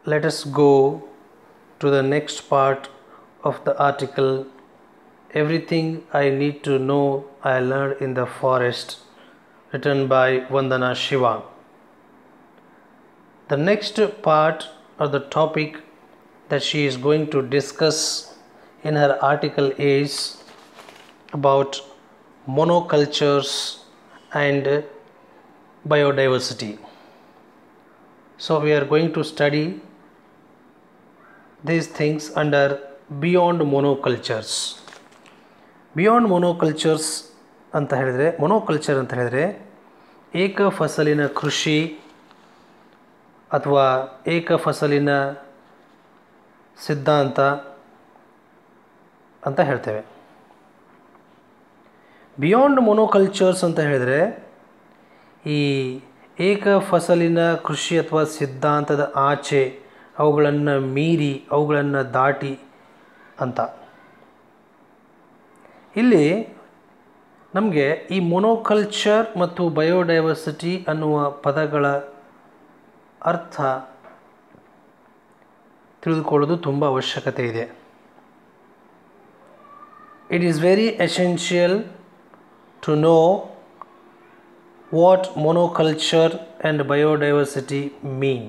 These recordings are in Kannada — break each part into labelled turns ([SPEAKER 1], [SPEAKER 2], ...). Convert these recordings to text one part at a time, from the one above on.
[SPEAKER 1] let us go to the next part of the article Everything I Need to Know I Learned in the Forest, written by Vandana Shiva. The next part or the topic that she is going to discuss in her article is about monocultures and biodiversity. So, we are going to study these things under beyond monocultures. Beyond monocultures ಅಂತ ಹೇಳಿದರೆ ಮೊನೋಕಲ್ಚರ್ ಅಂತ ಹೇಳಿದರೆ ಏಕ ಫಸಲಿನ ಕೃಷಿ ಅಥವಾ ಏಕ ಫಸಲಿನ ಸಿದ್ಧಾಂತ ಅಂತ ಹೇಳ್ತೇವೆ ಬಿಯಾಂಡ್ ಮೊನೋಕಲ್ಚರ್ಸ್ ಅಂತ ಹೇಳಿದರೆ ಈ ಏಕ ಫಸಲಿನ ಕೃಷಿ ಅಥವಾ ಸಿದ್ಧಾಂತದ ಆಚೆ ಅವುಗಳನ್ನು ಮೀರಿ ಅವುಗಳನ್ನು ದಾಟಿ ಅಂತ ಇಲ್ಲಿ ನಮಗೆ ಈ ಮೊನೋಕಲ್ಚರ್ ಮತ್ತು ಬಯೋಡೈವರ್ಸಿಟಿ ಅನ್ನುವ ಪದಗಳ ಅರ್ಥ ತಿಳಿದುಕೊಳ್ಳೋದು ತುಂಬ ಅವಶ್ಯಕತೆ ಇದೆ it is very essential to know what monoculture and biodiversity mean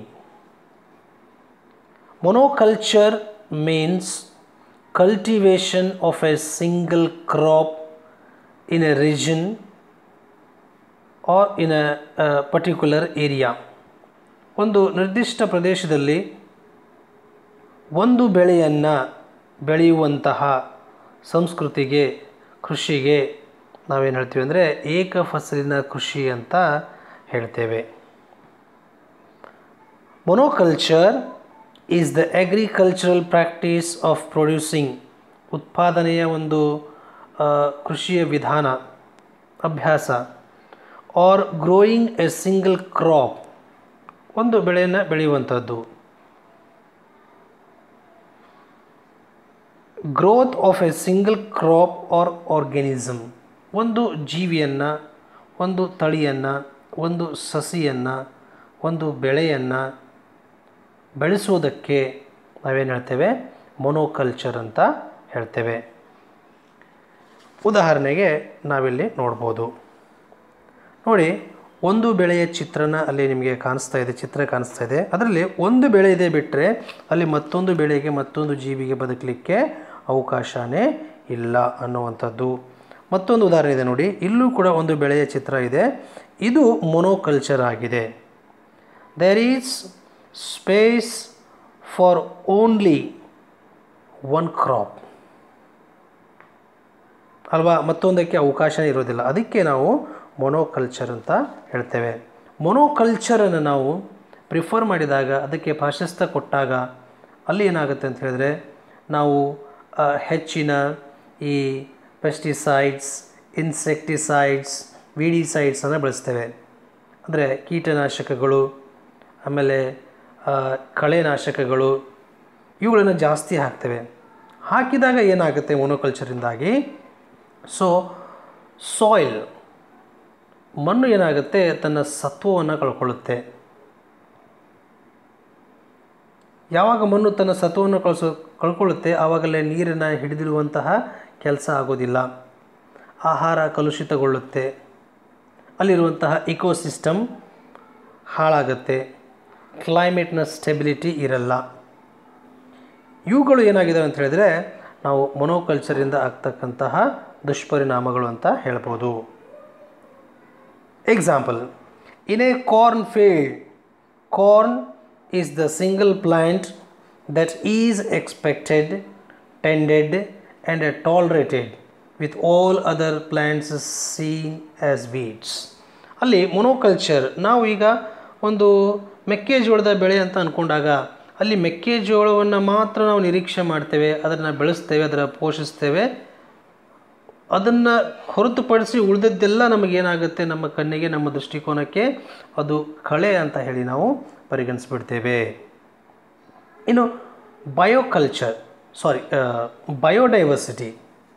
[SPEAKER 1] monoculture means cultivation of a single crop in a region or in a, a particular area ಒಂದು ನಿರ್ದಿಷ್ಟ ಪ್ರದೇಶದಲ್ಲಿ ಒಂದು ಬೆಳೆಯನ್ನು ಬೆಳೆಯುವಂತಹ ಸಂಸ್ಕೃತಿಗೆ ಕೃಷಿಗೆ ನಾವೇನು ಹೇಳ್ತೀವಿ ಅಂದರೆ ಏಕ ಫಸಲಿನ ಕೃಷಿ ಅಂತ ಹೇಳ್ತೇವೆ monoculture is the agricultural practice of producing ಉತ್ಪಾದನೆಯ ಒಂದು ಕೃಷಿಯ ವಿಧಾನ ಅಭ್ಯಾಸ or growing a single crop ಒಂದು ಬೆಳೆಯನ್ನು ಬೆಳೆಯುವಂಥದ್ದು growth of a single crop or organism ಒಂದು ಜೀವಿಯನ್ನು ಒಂದು ತಳಿಯನ್ನು ಒಂದು ಸಸಿಯನ್ನು ಒಂದು ಬೆಳೆಯನ್ನು ಬೆಳೆಸುವುದಕ್ಕೆ ನಾವೇನು ಹೇಳ್ತೇವೆ ಮೊನೋಕಲ್ಚರ್ ಅಂತ ಹೇಳ್ತೇವೆ ಉದಾಹರಣೆಗೆ ನಾವಿಲ್ಲಿ ನೋಡ್ಬೋದು ನೋಡಿ ಒಂದು ಬೆಳೆಯ ಚಿತ್ರನ ಅಲ್ಲಿ ನಿಮಗೆ ಕಾಣಿಸ್ತಾ ಇದೆ ಚಿತ್ರ ಕಾಣಿಸ್ತಾ ಇದೆ ಅದರಲ್ಲಿ ಒಂದು ಬೆಳೆ ಇದೆ ಬಿಟ್ಟರೆ ಅಲ್ಲಿ ಮತ್ತೊಂದು ಬೆಳೆಗೆ ಮತ್ತೊಂದು ಜೀವಿಗೆ ಬದುಕಲಿಕ್ಕೆ ಅವಕಾಶವೇ ಇಲ್ಲ ಅನ್ನುವಂಥದ್ದು ಮತ್ತೊಂದು ಉದಾಹರಣೆ ಇದೆ ನೋಡಿ ಇಲ್ಲೂ ಕೂಡ ಒಂದು ಬೆಳೆಯ ಚಿತ್ರ ಇದೆ ಇದು ಮೊನೋಕಲ್ಚರ್ ಆಗಿದೆ there is space for only one crop ಅಲ್ವಾ ಮತ್ತೊಂದಕ್ಕೆ ಅವಕಾಶನೇ ಇರೋದಿಲ್ಲ ಅದಕ್ಕೆ ನಾವು ಮೊನೋಕಲ್ಚರ್ ಅಂತ ಹೇಳ್ತೇವೆ ಮೊನೋಕಲ್ಚರನ್ನು ನಾವು ಪ್ರಿಫರ್ ಮಾಡಿದಾಗ ಅದಕ್ಕೆ ಪ್ರಾಶಸ್ತ್ಯ ಕೊಟ್ಟಾಗ ಅಲ್ಲಿ ಏನಾಗುತ್ತೆ ಅಂತ ಹೇಳಿದ್ರೆ ನಾವು ಹೆಚ್ಚಿನ ಈ ಪೆಸ್ಟಿಸೈಡ್ಸ್ ಇನ್ಸೆಕ್ಟಿಸೈಡ್ಸ್ ವಿಡಿಸೈಡ್ಸನ್ನು ಬಳಸ್ತೇವೆ ಅಂದರೆ ಕೀಟನಾಶಕಗಳು ಆಮೇಲೆ ಕಳೆನಾಶಕಗಳು ಇವುಗಳನ್ನು ಜಾಸ್ತಿ ಹಾಕ್ತೇವೆ ಹಾಕಿದಾಗ ಏನಾಗುತ್ತೆ ಮೊನೋಕಲ್ಚರಿಂದಾಗಿ ಸೊ ಸಾಯಿಲ್ ಮಣ್ಣು ಏನಾಗುತ್ತೆ ತನ್ನ ಸತ್ವವನ್ನು ಕಳ್ಕೊಳ್ಳುತ್ತೆ ಯಾವಾಗ ಮಣ್ಣು ತನ್ನ ಸತ್ವವನ್ನು ಕಳಿಸೋ ಕಳ್ಕೊಳ್ಳುತ್ತೆ ಆವಾಗಲೇ ನೀರನ್ನು ಹಿಡಿದಿರುವಂತಹ ಕೆಲಸ ಆಗೋದಿಲ್ಲ ಆಹಾರ ಕಲುಷಿತಗೊಳ್ಳುತ್ತೆ ಅಲ್ಲಿರುವಂತಹ ಇಕೋಸಿಸ್ಟಮ್ ಹಾಳಾಗುತ್ತೆ ಕ್ಲೈಮೇಟ್ನ ಸ್ಟೆಬಿಲಿಟಿ ಇರಲ್ಲ ಇವುಗಳು ಏನಾಗಿದ್ದಾವೆ ಅಂತ ಹೇಳಿದರೆ ನಾವು ಮೊನೋಕಲ್ಚರಿಂದ ಆಗ್ತಕ್ಕಂತಹ ದುಷ್ಪರಿಣಾಮಗಳು ಅಂತ ಹೇಳ್ಬೋದು example in a corn field corn is the single plant that is expected tended and tolerated with all other plants seen as weeds ಅಲ್ಲಿ ಮೊನೋಕಲ್ಚರ್ ನಾವು ಈಗ ಒಂದು ಮೆಕ್ಕೆಜೋಳದ ಬೆಳೆ ಅಂತ ಅಂದ್ಕೊಂಡಾಗ ಅಲ್ಲಿ ಮೆಕ್ಕೆಜೋಳವನ್ನು ಮಾತ್ರ ನಾವು ನಿರೀಕ್ಷೆ ಮಾಡ್ತೇವೆ ಅದನ್ನು ಬೆಳೆಸ್ತೇವೆ ಅದರ ಪೋಷಿಸ್ತೇವೆ ಅದನ್ನು ಹೊರತುಪಡಿಸಿ ಉಳಿದದ್ದೆಲ್ಲ ನಮಗೇನಾಗುತ್ತೆ ನಮ್ಮ ಕಣ್ಣಿಗೆ ನಮ್ಮ ದೃಷ್ಟಿಕೋನಕ್ಕೆ ಅದು ಕಳೆ ಅಂತ ಹೇಳಿ ನಾವು ಪರಿಗಣಿಸ್ಬಿಡ್ತೇವೆ ಇನ್ನು ಬಯೋಕಲ್ಚರ್ ಸಾರಿ ಬಯೋಡೈವರ್ಸಿಟಿ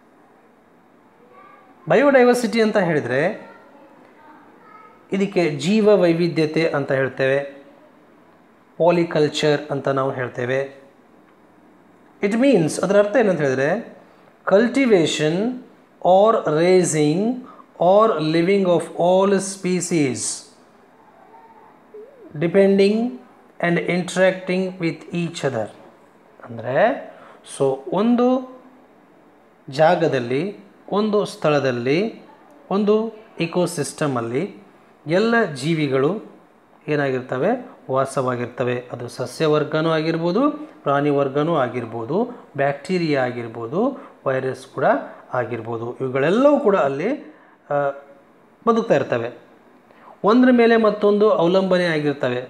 [SPEAKER 1] ಬಯೋಡೈವರ್ಸಿಟಿ ಅಂತ ಹೇಳಿದರೆ ಇದಕ್ಕೆ ಜೀವ ವೈವಿಧ್ಯತೆ ಅಂತ ಹೇಳ್ತೇವೆ ಪಾಲಿಕಲ್ಚರ್ ಅಂತ ನಾವು ಹೇಳ್ತೇವೆ ಇಟ್ ಮೀನ್ಸ್ ಅದರ ಅರ್ಥ ಏನಂತ ಹೇಳಿದ್ರೆ cultivation or raising or living of all species depending and interacting with each other ಅಂದರೆ ಸೊ ಒಂದು ಜಾಗದಲ್ಲಿ ಒಂದು ಸ್ಥಳದಲ್ಲಿ ಒಂದು ಇಕೋಸಿಸ್ಟಮಲ್ಲಿ ಎಲ್ಲ ಜೀವಿಗಳು ಏನಾಗಿರ್ತವೆ ವಾಸವಾಗಿರ್ತವೆ ಅದು ಸಸ್ಯವರ್ಗನೂ ಆಗಿರ್ಬೋದು ಪ್ರಾಣಿ ವರ್ಗನೂ ಆಗಿರ್ಬೋದು ಬ್ಯಾಕ್ಟೀರಿಯಾ ಆಗಿರ್ಬೋದು ವೈರಸ್ ಕೂಡ ಆಗಿರ್ಬೋದು ಇವುಗಳೆಲ್ಲವೂ ಕೂಡ ಅಲ್ಲಿ ಆ, ಬದುಕ್ತಾ ಇರ್ತವೆ ಒಂದ್ರ ಮೇಲೆ ಮತ್ತೊಂದು ಅವಲಂಬನೆ ಆಗಿರ್ತವೆ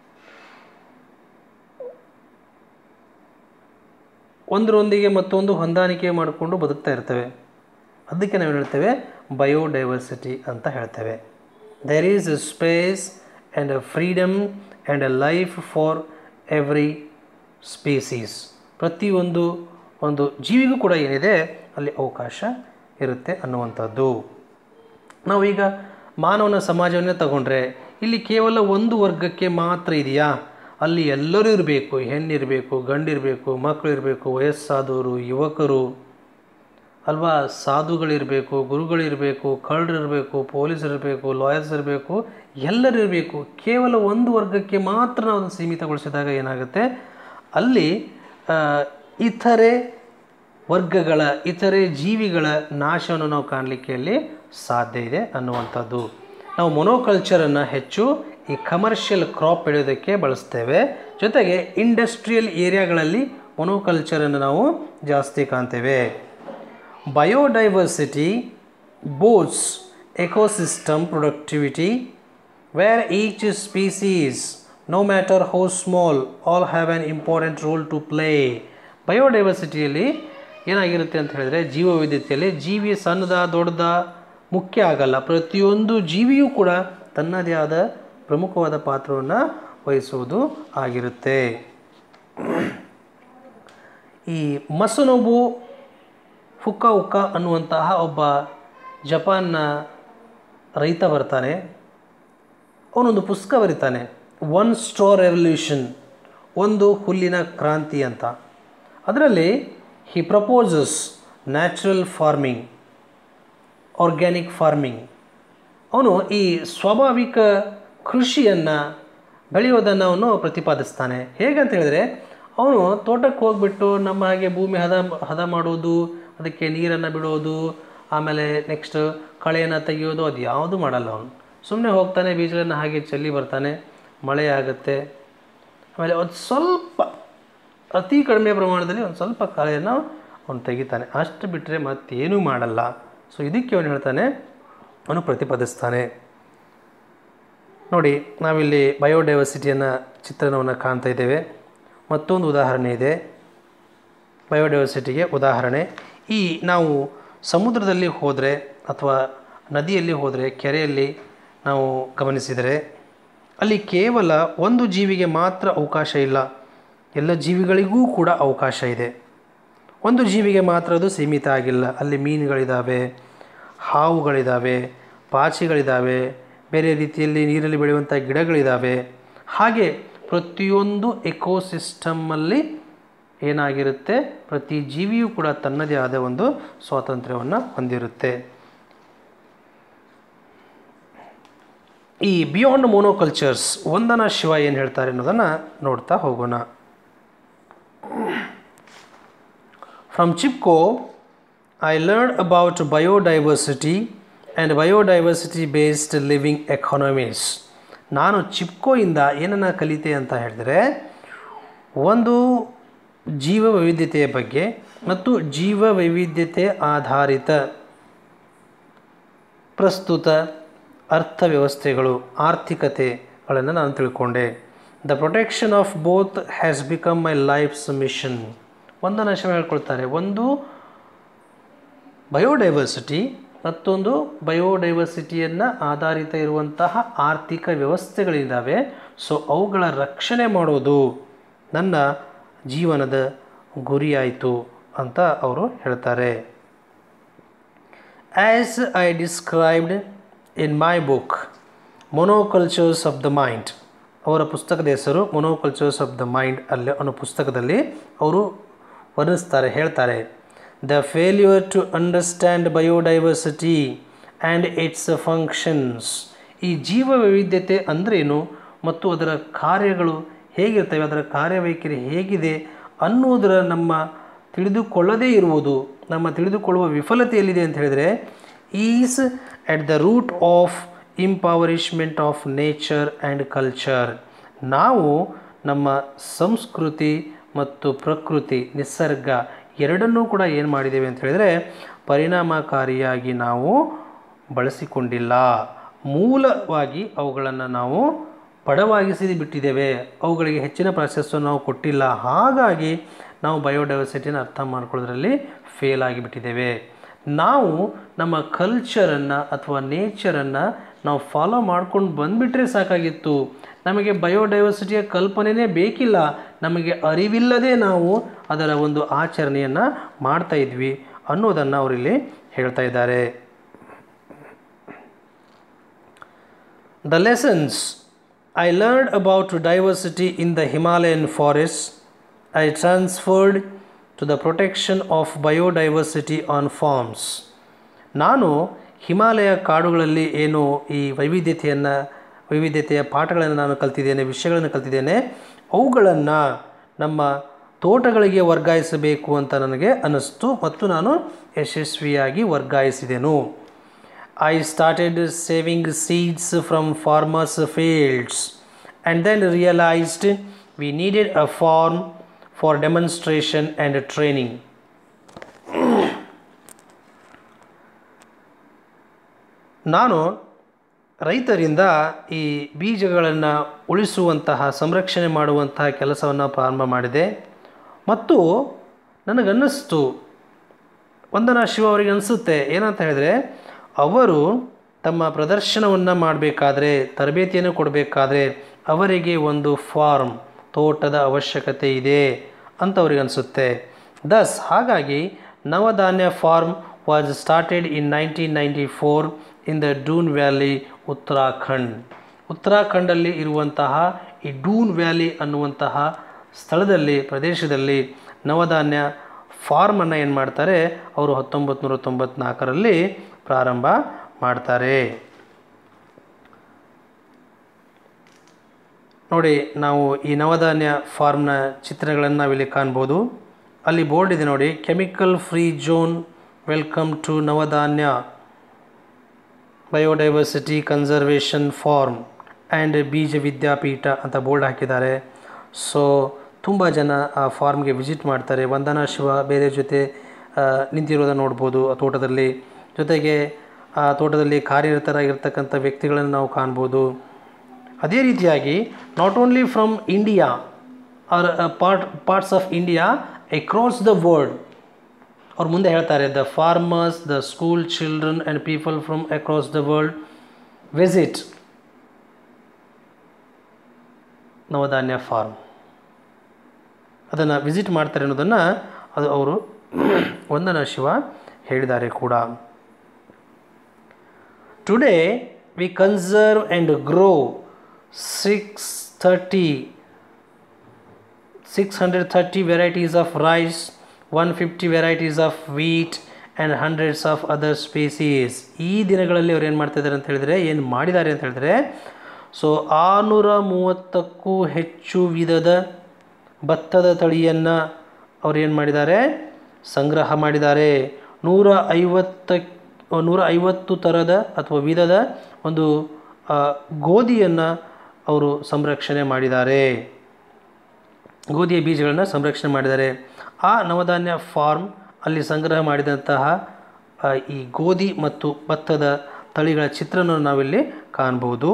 [SPEAKER 1] ಒಂದರೊಂದಿಗೆ ಮತ್ತೊಂದು ಹೊಂದಾಣಿಕೆ ಮಾಡಿಕೊಂಡು ಬದುಕ್ತಾ ಇರ್ತವೆ ಅದಕ್ಕೆ ನಾವು ಹೇಳ್ತೇವೆ ಬಯೋಡೈವರ್ಸಿಟಿ ಅಂತ ಹೇಳ್ತೇವೆ there is a space and a freedom and a life for every species ಪ್ರತಿಯೊಂದು ಒಂದು ಜೀವಿಗೂ ಕೂಡ ಏನಿದೆ ಅಲ್ಲಿ ಅವಕಾಶ ಇರುತ್ತೆ ಅನ್ನುವಂಥದ್ದು ನಾವೀಗ ಮಾನವನ ಸಮಾಜವನ್ನೇ ತಗೊಂಡ್ರೆ ಇಲ್ಲಿ ಕೇವಲ ಒಂದು ವರ್ಗಕ್ಕೆ ಮಾತ್ರ ಇದೆಯಾ ಅಲ್ಲಿ ಎಲ್ಲರೂ ಇರಬೇಕು ಹೆಣ್ಣಿರಬೇಕು ಗಂಡಿರಬೇಕು ಮಕ್ಕಳಿರಬೇಕು ವಯಸ್ಸಾದವರು ಯುವಕರು ಅಲ್ವಾ ಸಾಧುಗಳಿರಬೇಕು ಗುರುಗಳಿರಬೇಕು ಕಳ್ಳರಿರಬೇಕು ಪೊಲೀಸರಿರಬೇಕು ಲಾಯರ್ಸ್ ಇರಬೇಕು ಎಲ್ಲರಿರಬೇಕು ಕೇವಲ ಒಂದು ವರ್ಗಕ್ಕೆ ಮಾತ್ರ ನಾವು ಅದನ್ನು ಸೀಮಿತಗೊಳಿಸಿದಾಗ ಏನಾಗುತ್ತೆ ಅಲ್ಲಿ ಆ, ಇತರೆ ವರ್ಗಗಳ ಇತರೆ ಜೀವಿಗಳ ನಾಶವನ್ನು ನಾವು ಕಾಣಲಿಕ್ಕೆ ಅಲ್ಲಿ ಸಾಧ್ಯ ಇದೆ ಅನ್ನುವಂಥದ್ದು ನಾವು ಮೊನೋಕಲ್ಚರನ್ನು ಹೆಚ್ಚು ಈ ಕಮರ್ಷಿಯಲ್ ಕ್ರಾಪ್ ಬೆಳೆಯೋದಕ್ಕೆ ಬಳಸ್ತೇವೆ ಜೊತೆಗೆ ಇಂಡಸ್ಟ್ರಿಯಲ್ ಏರಿಯಾಗಳಲ್ಲಿ ಮೊನೋಕಲ್ಚರನ್ನು ನಾವು ಜಾಸ್ತಿ ಕಾಣ್ತೇವೆ biodiversity boosts ecosystem productivity where each species no matter how small all have an important role to play ಬಯೋಡೈವರ್ಸಿಟಿಯಲ್ಲಿ ಏನಾಗಿರುತ್ತೆ ಅಂತ ಹೇಳಿದ್ರೆ ಜೀವವೈವಿಧ್ಯತೆಯಲ್ಲಿ ಜೀವಿ ಸಣ್ಣದ ದೊಡ್ಡದ ಮುಖ್ಯ ಆಗಲ್ಲ ಪ್ರತಿಯೊಂದು ಜೀವಿಯೂ ಕೂಡ ತನ್ನದೇ ಆದ ಪ್ರಮುಖವಾದ ಪಾತ್ರವನ್ನು ವಹಿಸುವುದು ಆಗಿರುತ್ತೆ ಈ ಮಸುನೊಬು ಫುಕ್ಕ ಉಕ್ಕ ಅನ್ನುವಂತಹ ಒಬ್ಬ ಜಪಾನ್ನ ರೈತ ಬರ್ತಾನೆ ಅವನೊಂದು ಪುಸ್ತಕ ಬರೀತಾನೆ ಒನ್ ಸ್ಟ್ರೋ ರೆವಲ್ಯೂಷನ್ ಒಂದು ಹುಲ್ಲಿನ ಕ್ರಾಂತಿ ಅಂತ ಅದರಲ್ಲಿ he proposes natural farming organic farming ಅವನು ಈ ಸ್ವಾಭಾವಿಕ ಕೃಷಿಯನ್ನು ಬೆಳೆಯೋದನ್ನು ಅವನು ಪ್ರತಿಪಾದಿಸ್ತಾನೆ ಹೇಗಂತ ಹೇಳಿದ್ರೆ ಅವನು ತೋಟಕ್ಕೆ ಹೋಗ್ಬಿಟ್ಟು ನಮ್ಮ ಹಾಗೆ ಭೂಮಿ ಹದ ಹದ ಮಾಡೋದು ಅದಕ್ಕೆ ನೀರನ್ನು ಬಿಡೋದು ಆಮೇಲೆ ನೆಕ್ಸ್ಟ್ ಕಳೆಯನ್ನು ತೆಗೆಯೋದು ಅದು ಯಾವುದು ಮಾಡಲ್ಲ ಅವನು ಸುಮ್ಮನೆ ಹೋಗ್ತಾನೆ ಬೀಜಗಳನ್ನು ಹಾಗೆ ಚೆಲ್ಲಿ ಬರ್ತಾನೆ ಮಳೆ ಆಗುತ್ತೆ ಆಮೇಲೆ ಒಂದು ಸ್ವಲ್ಪ ಅತಿ ಕಡಿಮೆ ಪ್ರಮಾಣದಲ್ಲಿ ಒಂದು ಸ್ವಲ್ಪ ಕಳೆಯನ್ನು ಅವನು ತೆಗಿತಾನೆ ಅಷ್ಟು ಬಿಟ್ಟರೆ ಮತ್ತೇನೂ ಮಾಡಲ್ಲ ಸೊ ಇದಕ್ಕೆ ಅವನು ಹೇಳ್ತಾನೆ ಅವನು ಪ್ರತಿಪಾದಿಸ್ತಾನೆ ನೋಡಿ ನಾವಿಲ್ಲಿ ಬಯೋಡೈವರ್ಸಿಟಿಯನ್ನು ಚಿತ್ರಣವನ್ನು ಕಾಣ್ತಾ ಇದ್ದೇವೆ ಮತ್ತೊಂದು ಉದಾಹರಣೆ ಇದೆ ಬಯೋಡೈವರ್ಸಿಟಿಗೆ ಉದಾಹರಣೆ ಈ ನಾವು ಸಮುದ್ರದಲ್ಲಿ ಹೋದರೆ ಅಥವಾ ನದಿಯಲ್ಲಿ ಹೋದರೆ ಕೆರೆಯಲ್ಲಿ ನಾವು ಗಮನಿಸಿದರೆ ಅಲ್ಲಿ ಕೇವಲ ಒಂದು ಜೀವಿಗೆ ಮಾತ್ರ ಅವಕಾಶ ಇಲ್ಲ ಎಲ್ಲ ಜೀವಿಗಳಿಗೂ ಕೂಡ ಅವಕಾಶ ಇದೆ ಒಂದು ಜೀವಿಗೆ ಮಾತ್ರ ಅದು ಸೀಮಿತ ಆಗಿಲ್ಲ ಅಲ್ಲಿ ಮೀನುಗಳಿದ್ದಾವೆ ಹಾವುಗಳಿದ್ದಾವೆ ಪಾಚಿಗಳಿದ್ದಾವೆ ಬೇರೆ ರೀತಿಯಲ್ಲಿ ನೀರಲ್ಲಿ ಬೆಳೆಯುವಂಥ ಗಿಡಗಳಿದ್ದಾವೆ ಹಾಗೆ ಪ್ರತಿಯೊಂದು ಎಕೋಸಿಸ್ಟಮ್ಮಲ್ಲಿ ಏನಾಗಿರುತ್ತೆ ಪ್ರತಿ ಜೀವಿಯೂ ಕೂಡ ತನ್ನದೇ ಆದ ಒಂದು ಸ್ವಾತಂತ್ರ್ಯವನ್ನು ಹೊಂದಿರುತ್ತೆ ಈ ಬಿಯಾಂಡ್ ಮೋನೋಕಲ್ಚರ್ಸ್ ವಂದನಾ ಶಿವ ಏನು ಹೇಳ್ತಾರೆ ಅನ್ನೋದನ್ನು ನೋಡ್ತಾ ಹೋಗೋಣ From CHIPCO, I learned about biodiversity and biodiversity based living economies. ನಾನು ಚಿಪ್ಕೋಯಿಂದ ಏನನ್ನು ಕಲಿತೆ ಅಂತ ಹೇಳಿದ್ರೆ ಒಂದು ಜೀವ ವೈವಿಧ್ಯತೆಯ ಬಗ್ಗೆ ಮತ್ತು ಜೀವ ವೈವಿಧ್ಯತೆ ಆಧಾರಿತ ಪ್ರಸ್ತುತ ಅರ್ಥವ್ಯವಸ್ಥೆಗಳು ಆರ್ಥಿಕತೆಗಳನ್ನು ನಾನು ತಿಳ್ಕೊಂಡೆ the protection of both has become my life's mission ಒಂದನ್ನು ಶಿವ ಹೇಳ್ಕೊಳ್ತಾರೆ ಒಂದು ಬಯೋಡೈವರ್ಸಿಟಿ ಮತ್ತೊಂದು ಬಯೋಡೈವರ್ಸಿಟಿಯನ್ನು ಆಧಾರಿತ ಇರುವಂತಹ ಆರ್ಥಿಕ ವ್ಯವಸ್ಥೆಗಳಿದ್ದಾವೆ ಸೊ ಅವುಗಳ ರಕ್ಷಣೆ ಮಾಡೋದು ನನ್ನ ಜೀವನದ ಗುರಿಯಾಯಿತು ಅಂತ ಅವರು ಹೇಳ್ತಾರೆ as I described in my book monocultures of the mind ಅವರ ಪುಸ್ತಕದ ಹೆಸರು ಮೊನೋಕಲ್ಚರ್ಸ್ ಆಫ್ ದ ಮೈಂಡ್ ಅಲ್ಲಿ ಅನ್ನೋ ಪುಸ್ತಕದಲ್ಲಿ ಅವರು ವರ್ಣಿಸ್ತಾರೆ ಹೇಳ್ತಾರೆ the failure to understand biodiversity and its functions ಈ ಜೀವ ವೈವಿಧ್ಯತೆ ಅಂದ್ರೇನು ಮತ್ತು ಅದರ ಕಾರ್ಯಗಳು ಹೇಗಿರ್ತವೆ ಅದರ ಕಾರ್ಯವೈಖರಿ ಹೇಗಿದೆ ಅನ್ನೋದರ ನಮ್ಮ ತಿಳಿದುಕೊಳ್ಳದೇ ಇರುವುದು ನಮ್ಮ ತಿಳಿದುಕೊಳ್ಳುವ ವಿಫಲತೆ ಎಲ್ಲಿದೆ ಅಂತ ಹೇಳಿದರೆ is at the root of impoverishment of nature and culture ನಾವು ನಮ್ಮ ಸಂಸ್ಕೃತಿ ಮತ್ತು ಪ್ರಕೃತಿ ನಿಸರ್ಗ ಎರಡನ್ನೂ ಕೂಡ ಏನು ಮಾಡಿದ್ದೇವೆ ಅಂತ ಹೇಳಿದರೆ ಪರಿಣಾಮಕಾರಿಯಾಗಿ ನಾವು ಬಳಸಿಕೊಂಡಿಲ್ಲ ಮೂಲವಾಗಿ ಅವುಗಳನ್ನು ನಾವು ಬಡವಾಗಿಸಿ ಬಿಟ್ಟಿದ್ದೇವೆ ಅವುಗಳಿಗೆ ಹೆಚ್ಚಿನ ಪ್ರಾಶಸ್ತ್ಯವನ್ನು ನಾವು ಕೊಟ್ಟಿಲ್ಲ ಹಾಗಾಗಿ ನಾವು ಬಯೋಡೈವರ್ಸಿಟಿನ ಅರ್ಥ ಮಾಡ್ಕೊಳ್ಳೋದ್ರಲ್ಲಿ ಫೇಲ್ ಆಗಿಬಿಟ್ಟಿದ್ದೇವೆ ನಾವು ನಮ್ಮ ಕಲ್ಚರನ್ನು ಅಥವಾ ನೇಚರನ್ನು ನಾವು ಫಾಲೋ ಮಾಡ್ಕೊಂಡು ಬಂದುಬಿಟ್ರೆ ಸಾಕಾಗಿತ್ತು ನಮಗೆ ಬಯೋಡೈವರ್ಸಿಟಿಯ ಕಲ್ಪನೆಯೇ ಬೇಕಿಲ್ಲ ನಮಗೆ ಅರಿವಿಲ್ಲದೆ ನಾವು ಅದರ ಒಂದು ಆಚರಣೆಯನ್ನು ಮಾಡ್ತಾ ಇದ್ವಿ ಅನ್ನೋದನ್ನು ಅವರಿಲ್ಲಿ ಹೇಳ್ತಾ ಇದ್ದಾರೆ the lessons I learned about diversity in the Himalayan forests. I transferred to the protection of biodiversity on farms. ನಾನು ಹಿಮಾಲಯ ಕಾಡುಗಳಲ್ಲಿ ಏನು ಈ ವೈವಿಧ್ಯತೆಯನ್ನು ವೈವಿಧ್ಯತೆಯ ಪಾಠಗಳನ್ನು ನಾನು ಕಲ್ತಿದ್ದೇನೆ ವಿಷಯಗಳನ್ನು ಕಲ್ತಿದ್ದೇನೆ ಅವುಗಳನ್ನು ನಮ್ಮ ತೋಟಗಳಿಗೆ ವರ್ಗಾಯಿಸಬೇಕು ಅಂತ ನನಗೆ ಅನ್ನಿಸ್ತು ಮತ್ತು ನಾನು ಯಶಸ್ವಿಯಾಗಿ ವರ್ಗಾಯಿಸಿದೆನು I started saving seeds from farmers' fields and then realized we needed a farm for demonstration and training. ನಾನು ರೈತರಿಂದ ಈ ಬೀಜಗಳನ್ನು ಉಳಿಸುವಂತಹ ಸಂರಕ್ಷಣೆ ಮಾಡುವಂತಹ ಕೆಲಸವನ್ನು ಪ್ರಾರಂಭ ಮಾಡಿದೆ ಮತ್ತು ನನಗನ್ನಿಸ್ತು ವಂದನಾ ಶಿವ ಅವರಿಗೆ ಅನಿಸುತ್ತೆ ಏನಂತ ಹೇಳಿದರೆ ಅವರು ತಮ್ಮ ಪ್ರದರ್ಶನವನ್ನು ಮಾಡಬೇಕಾದ್ರೆ ತರಬೇತಿಯನ್ನು ಕೊಡಬೇಕಾದ್ರೆ ಅವರಿಗೆ ಒಂದು ಫಾರ್ಮ್ ತೋಟದ ಅವಶ್ಯಕತೆ ಇದೆ ಅಂತ ಅವ್ರಿಗೆ ಅನಿಸುತ್ತೆ ದಸ್ ಹಾಗಾಗಿ Navdanya farm was started in nineteen ninety four in the Doon valley Uttarakhand ಉತ್ತರಾಖಂಡಲ್ಲಿ ಇರುವಂತಹ ಈ ಡೂನ್ ವ್ಯಾಲಿ ಅನ್ನುವಂತಹ ಸ್ಥಳದಲ್ಲಿ ಪ್ರದೇಶದಲ್ಲಿ ನವಧಾನ್ಯ ಫಾರ್ಮನ್ನು ಏನು ಮಾಡ್ತಾರೆ ಅವರು ಹತ್ತೊಂಬತ್ತು ನೂರ ತೊಂಬತ್ನಾಲ್ಕರಲ್ಲಿ ಪ್ರಾರಂಭ ಮಾಡ್ತಾರೆ ನೋಡಿ ನಾವು ಈ ನವಧಾನ್ಯ ಫಾರ್ಮ್ನ ಚಿತ್ರಗಳನ್ನು ನಾವಿಲ್ಲಿ ಕಾಣ್ಬೋದು ಅಲ್ಲಿ ಬೋರ್ಡ್ ಇದೆ ನೋಡಿ chemical free zone welcome to Navdanya biodiversity conservation farm and Beej Vidyapeeth ಅಂತ ಬೋರ್ಡ್ ಹಾಕಿದ್ದಾರೆ ಸೊ ತುಂಬ ಜನ ಆ ಫಾರ್ಮ್ಗೆ ವಿಸಿಟ್ ಮಾಡ್ತಾರೆ ವಂದನಾ ಶಿವ ಬೇರೆ ಜೊತೆ ಆ, ನಿಂತಿರೋದನ್ನು ನೋಡ್ಬೋದು ಆ ತೋಟದಲ್ಲಿ ಜೊತೆಗೆ ಆ ತೋಟದಲ್ಲಿ ಕಾರ್ಯರತರಾಗಿರ್ತಕ್ಕಂಥ ವ್ಯಕ್ತಿಗಳನ್ನು ನಾವು ಕಾಣ್ಬೋದು ಅದೇ ರೀತಿಯಾಗಿ not only from India or part parts of India across the world ಅವ್ರು ಮುಂದೆ ಹೇಳ್ತಾರೆ the farmers the school children and people from across the world visit Navdanya farm ಅದನ್ನು ವಿಸಿಟ್ ಮಾಡ್ತಾರೆ ಅನ್ನೋದನ್ನು ಅದು ಅವರು ವಂದನಾ ಶಿವ ಹೇಳಿದ್ದಾರೆ ಕೂಡ today we conserve and grow six thirty six hundred thirty varieties of rice one fifty varieties of wheat and hundreds of other species ಈ ದಿನಗಳಲ್ಲಿ ಅವ್ರು ಏನು ಮಾಡ್ತಿದ್ದಾರೆ ಅಂತ ಹೇಳಿದ್ರೆ ಏನು ಮಾಡಿದ್ದಾರೆ ಅಂತ ಹೇಳಿದ್ರೆ ಸೊ ಆರುನೂರ ಮೂವತ್ತಕ್ಕೂ ಹೆಚ್ಚು ವಿಧದ ಭತ್ತದ ತಳಿಯನ್ನು ಅವ್ರು ಏನು ಮಾಡಿದ್ದಾರೆ ಸಂಗ್ರಹ ಮಾಡಿದ್ದಾರೆ ನೂರ ಐವತ್ತ ನೂರ ಐವತ್ತು ಥರದ ಅಥವಾ ವಿಧದ ಒಂದು ಆ, ಗೋಧಿಯನ್ನು ಅವರು ಸಂರಕ್ಷಣೆ ಮಾಡಿದ್ದಾರೆ ಗೋಧಿಯ ಬೀಜಗಳನ್ನು ಸಂರಕ್ಷಣೆ ಮಾಡಿದ್ದಾರೆ ಆ ನವಧಾನ್ಯ ಫಾರ್ಮ್ ಅಲ್ಲಿ ಸಂಗ್ರಹ ಮಾಡಿದಂತಹ ಆ, ಈ ಗೋಧಿ ಮತ್ತು ಭತ್ತದ ತಳಿಗಳ ಚಿತ್ರವನ್ನು ನಾವಿಲ್ಲಿ ಕಾಣ್ಬೋದು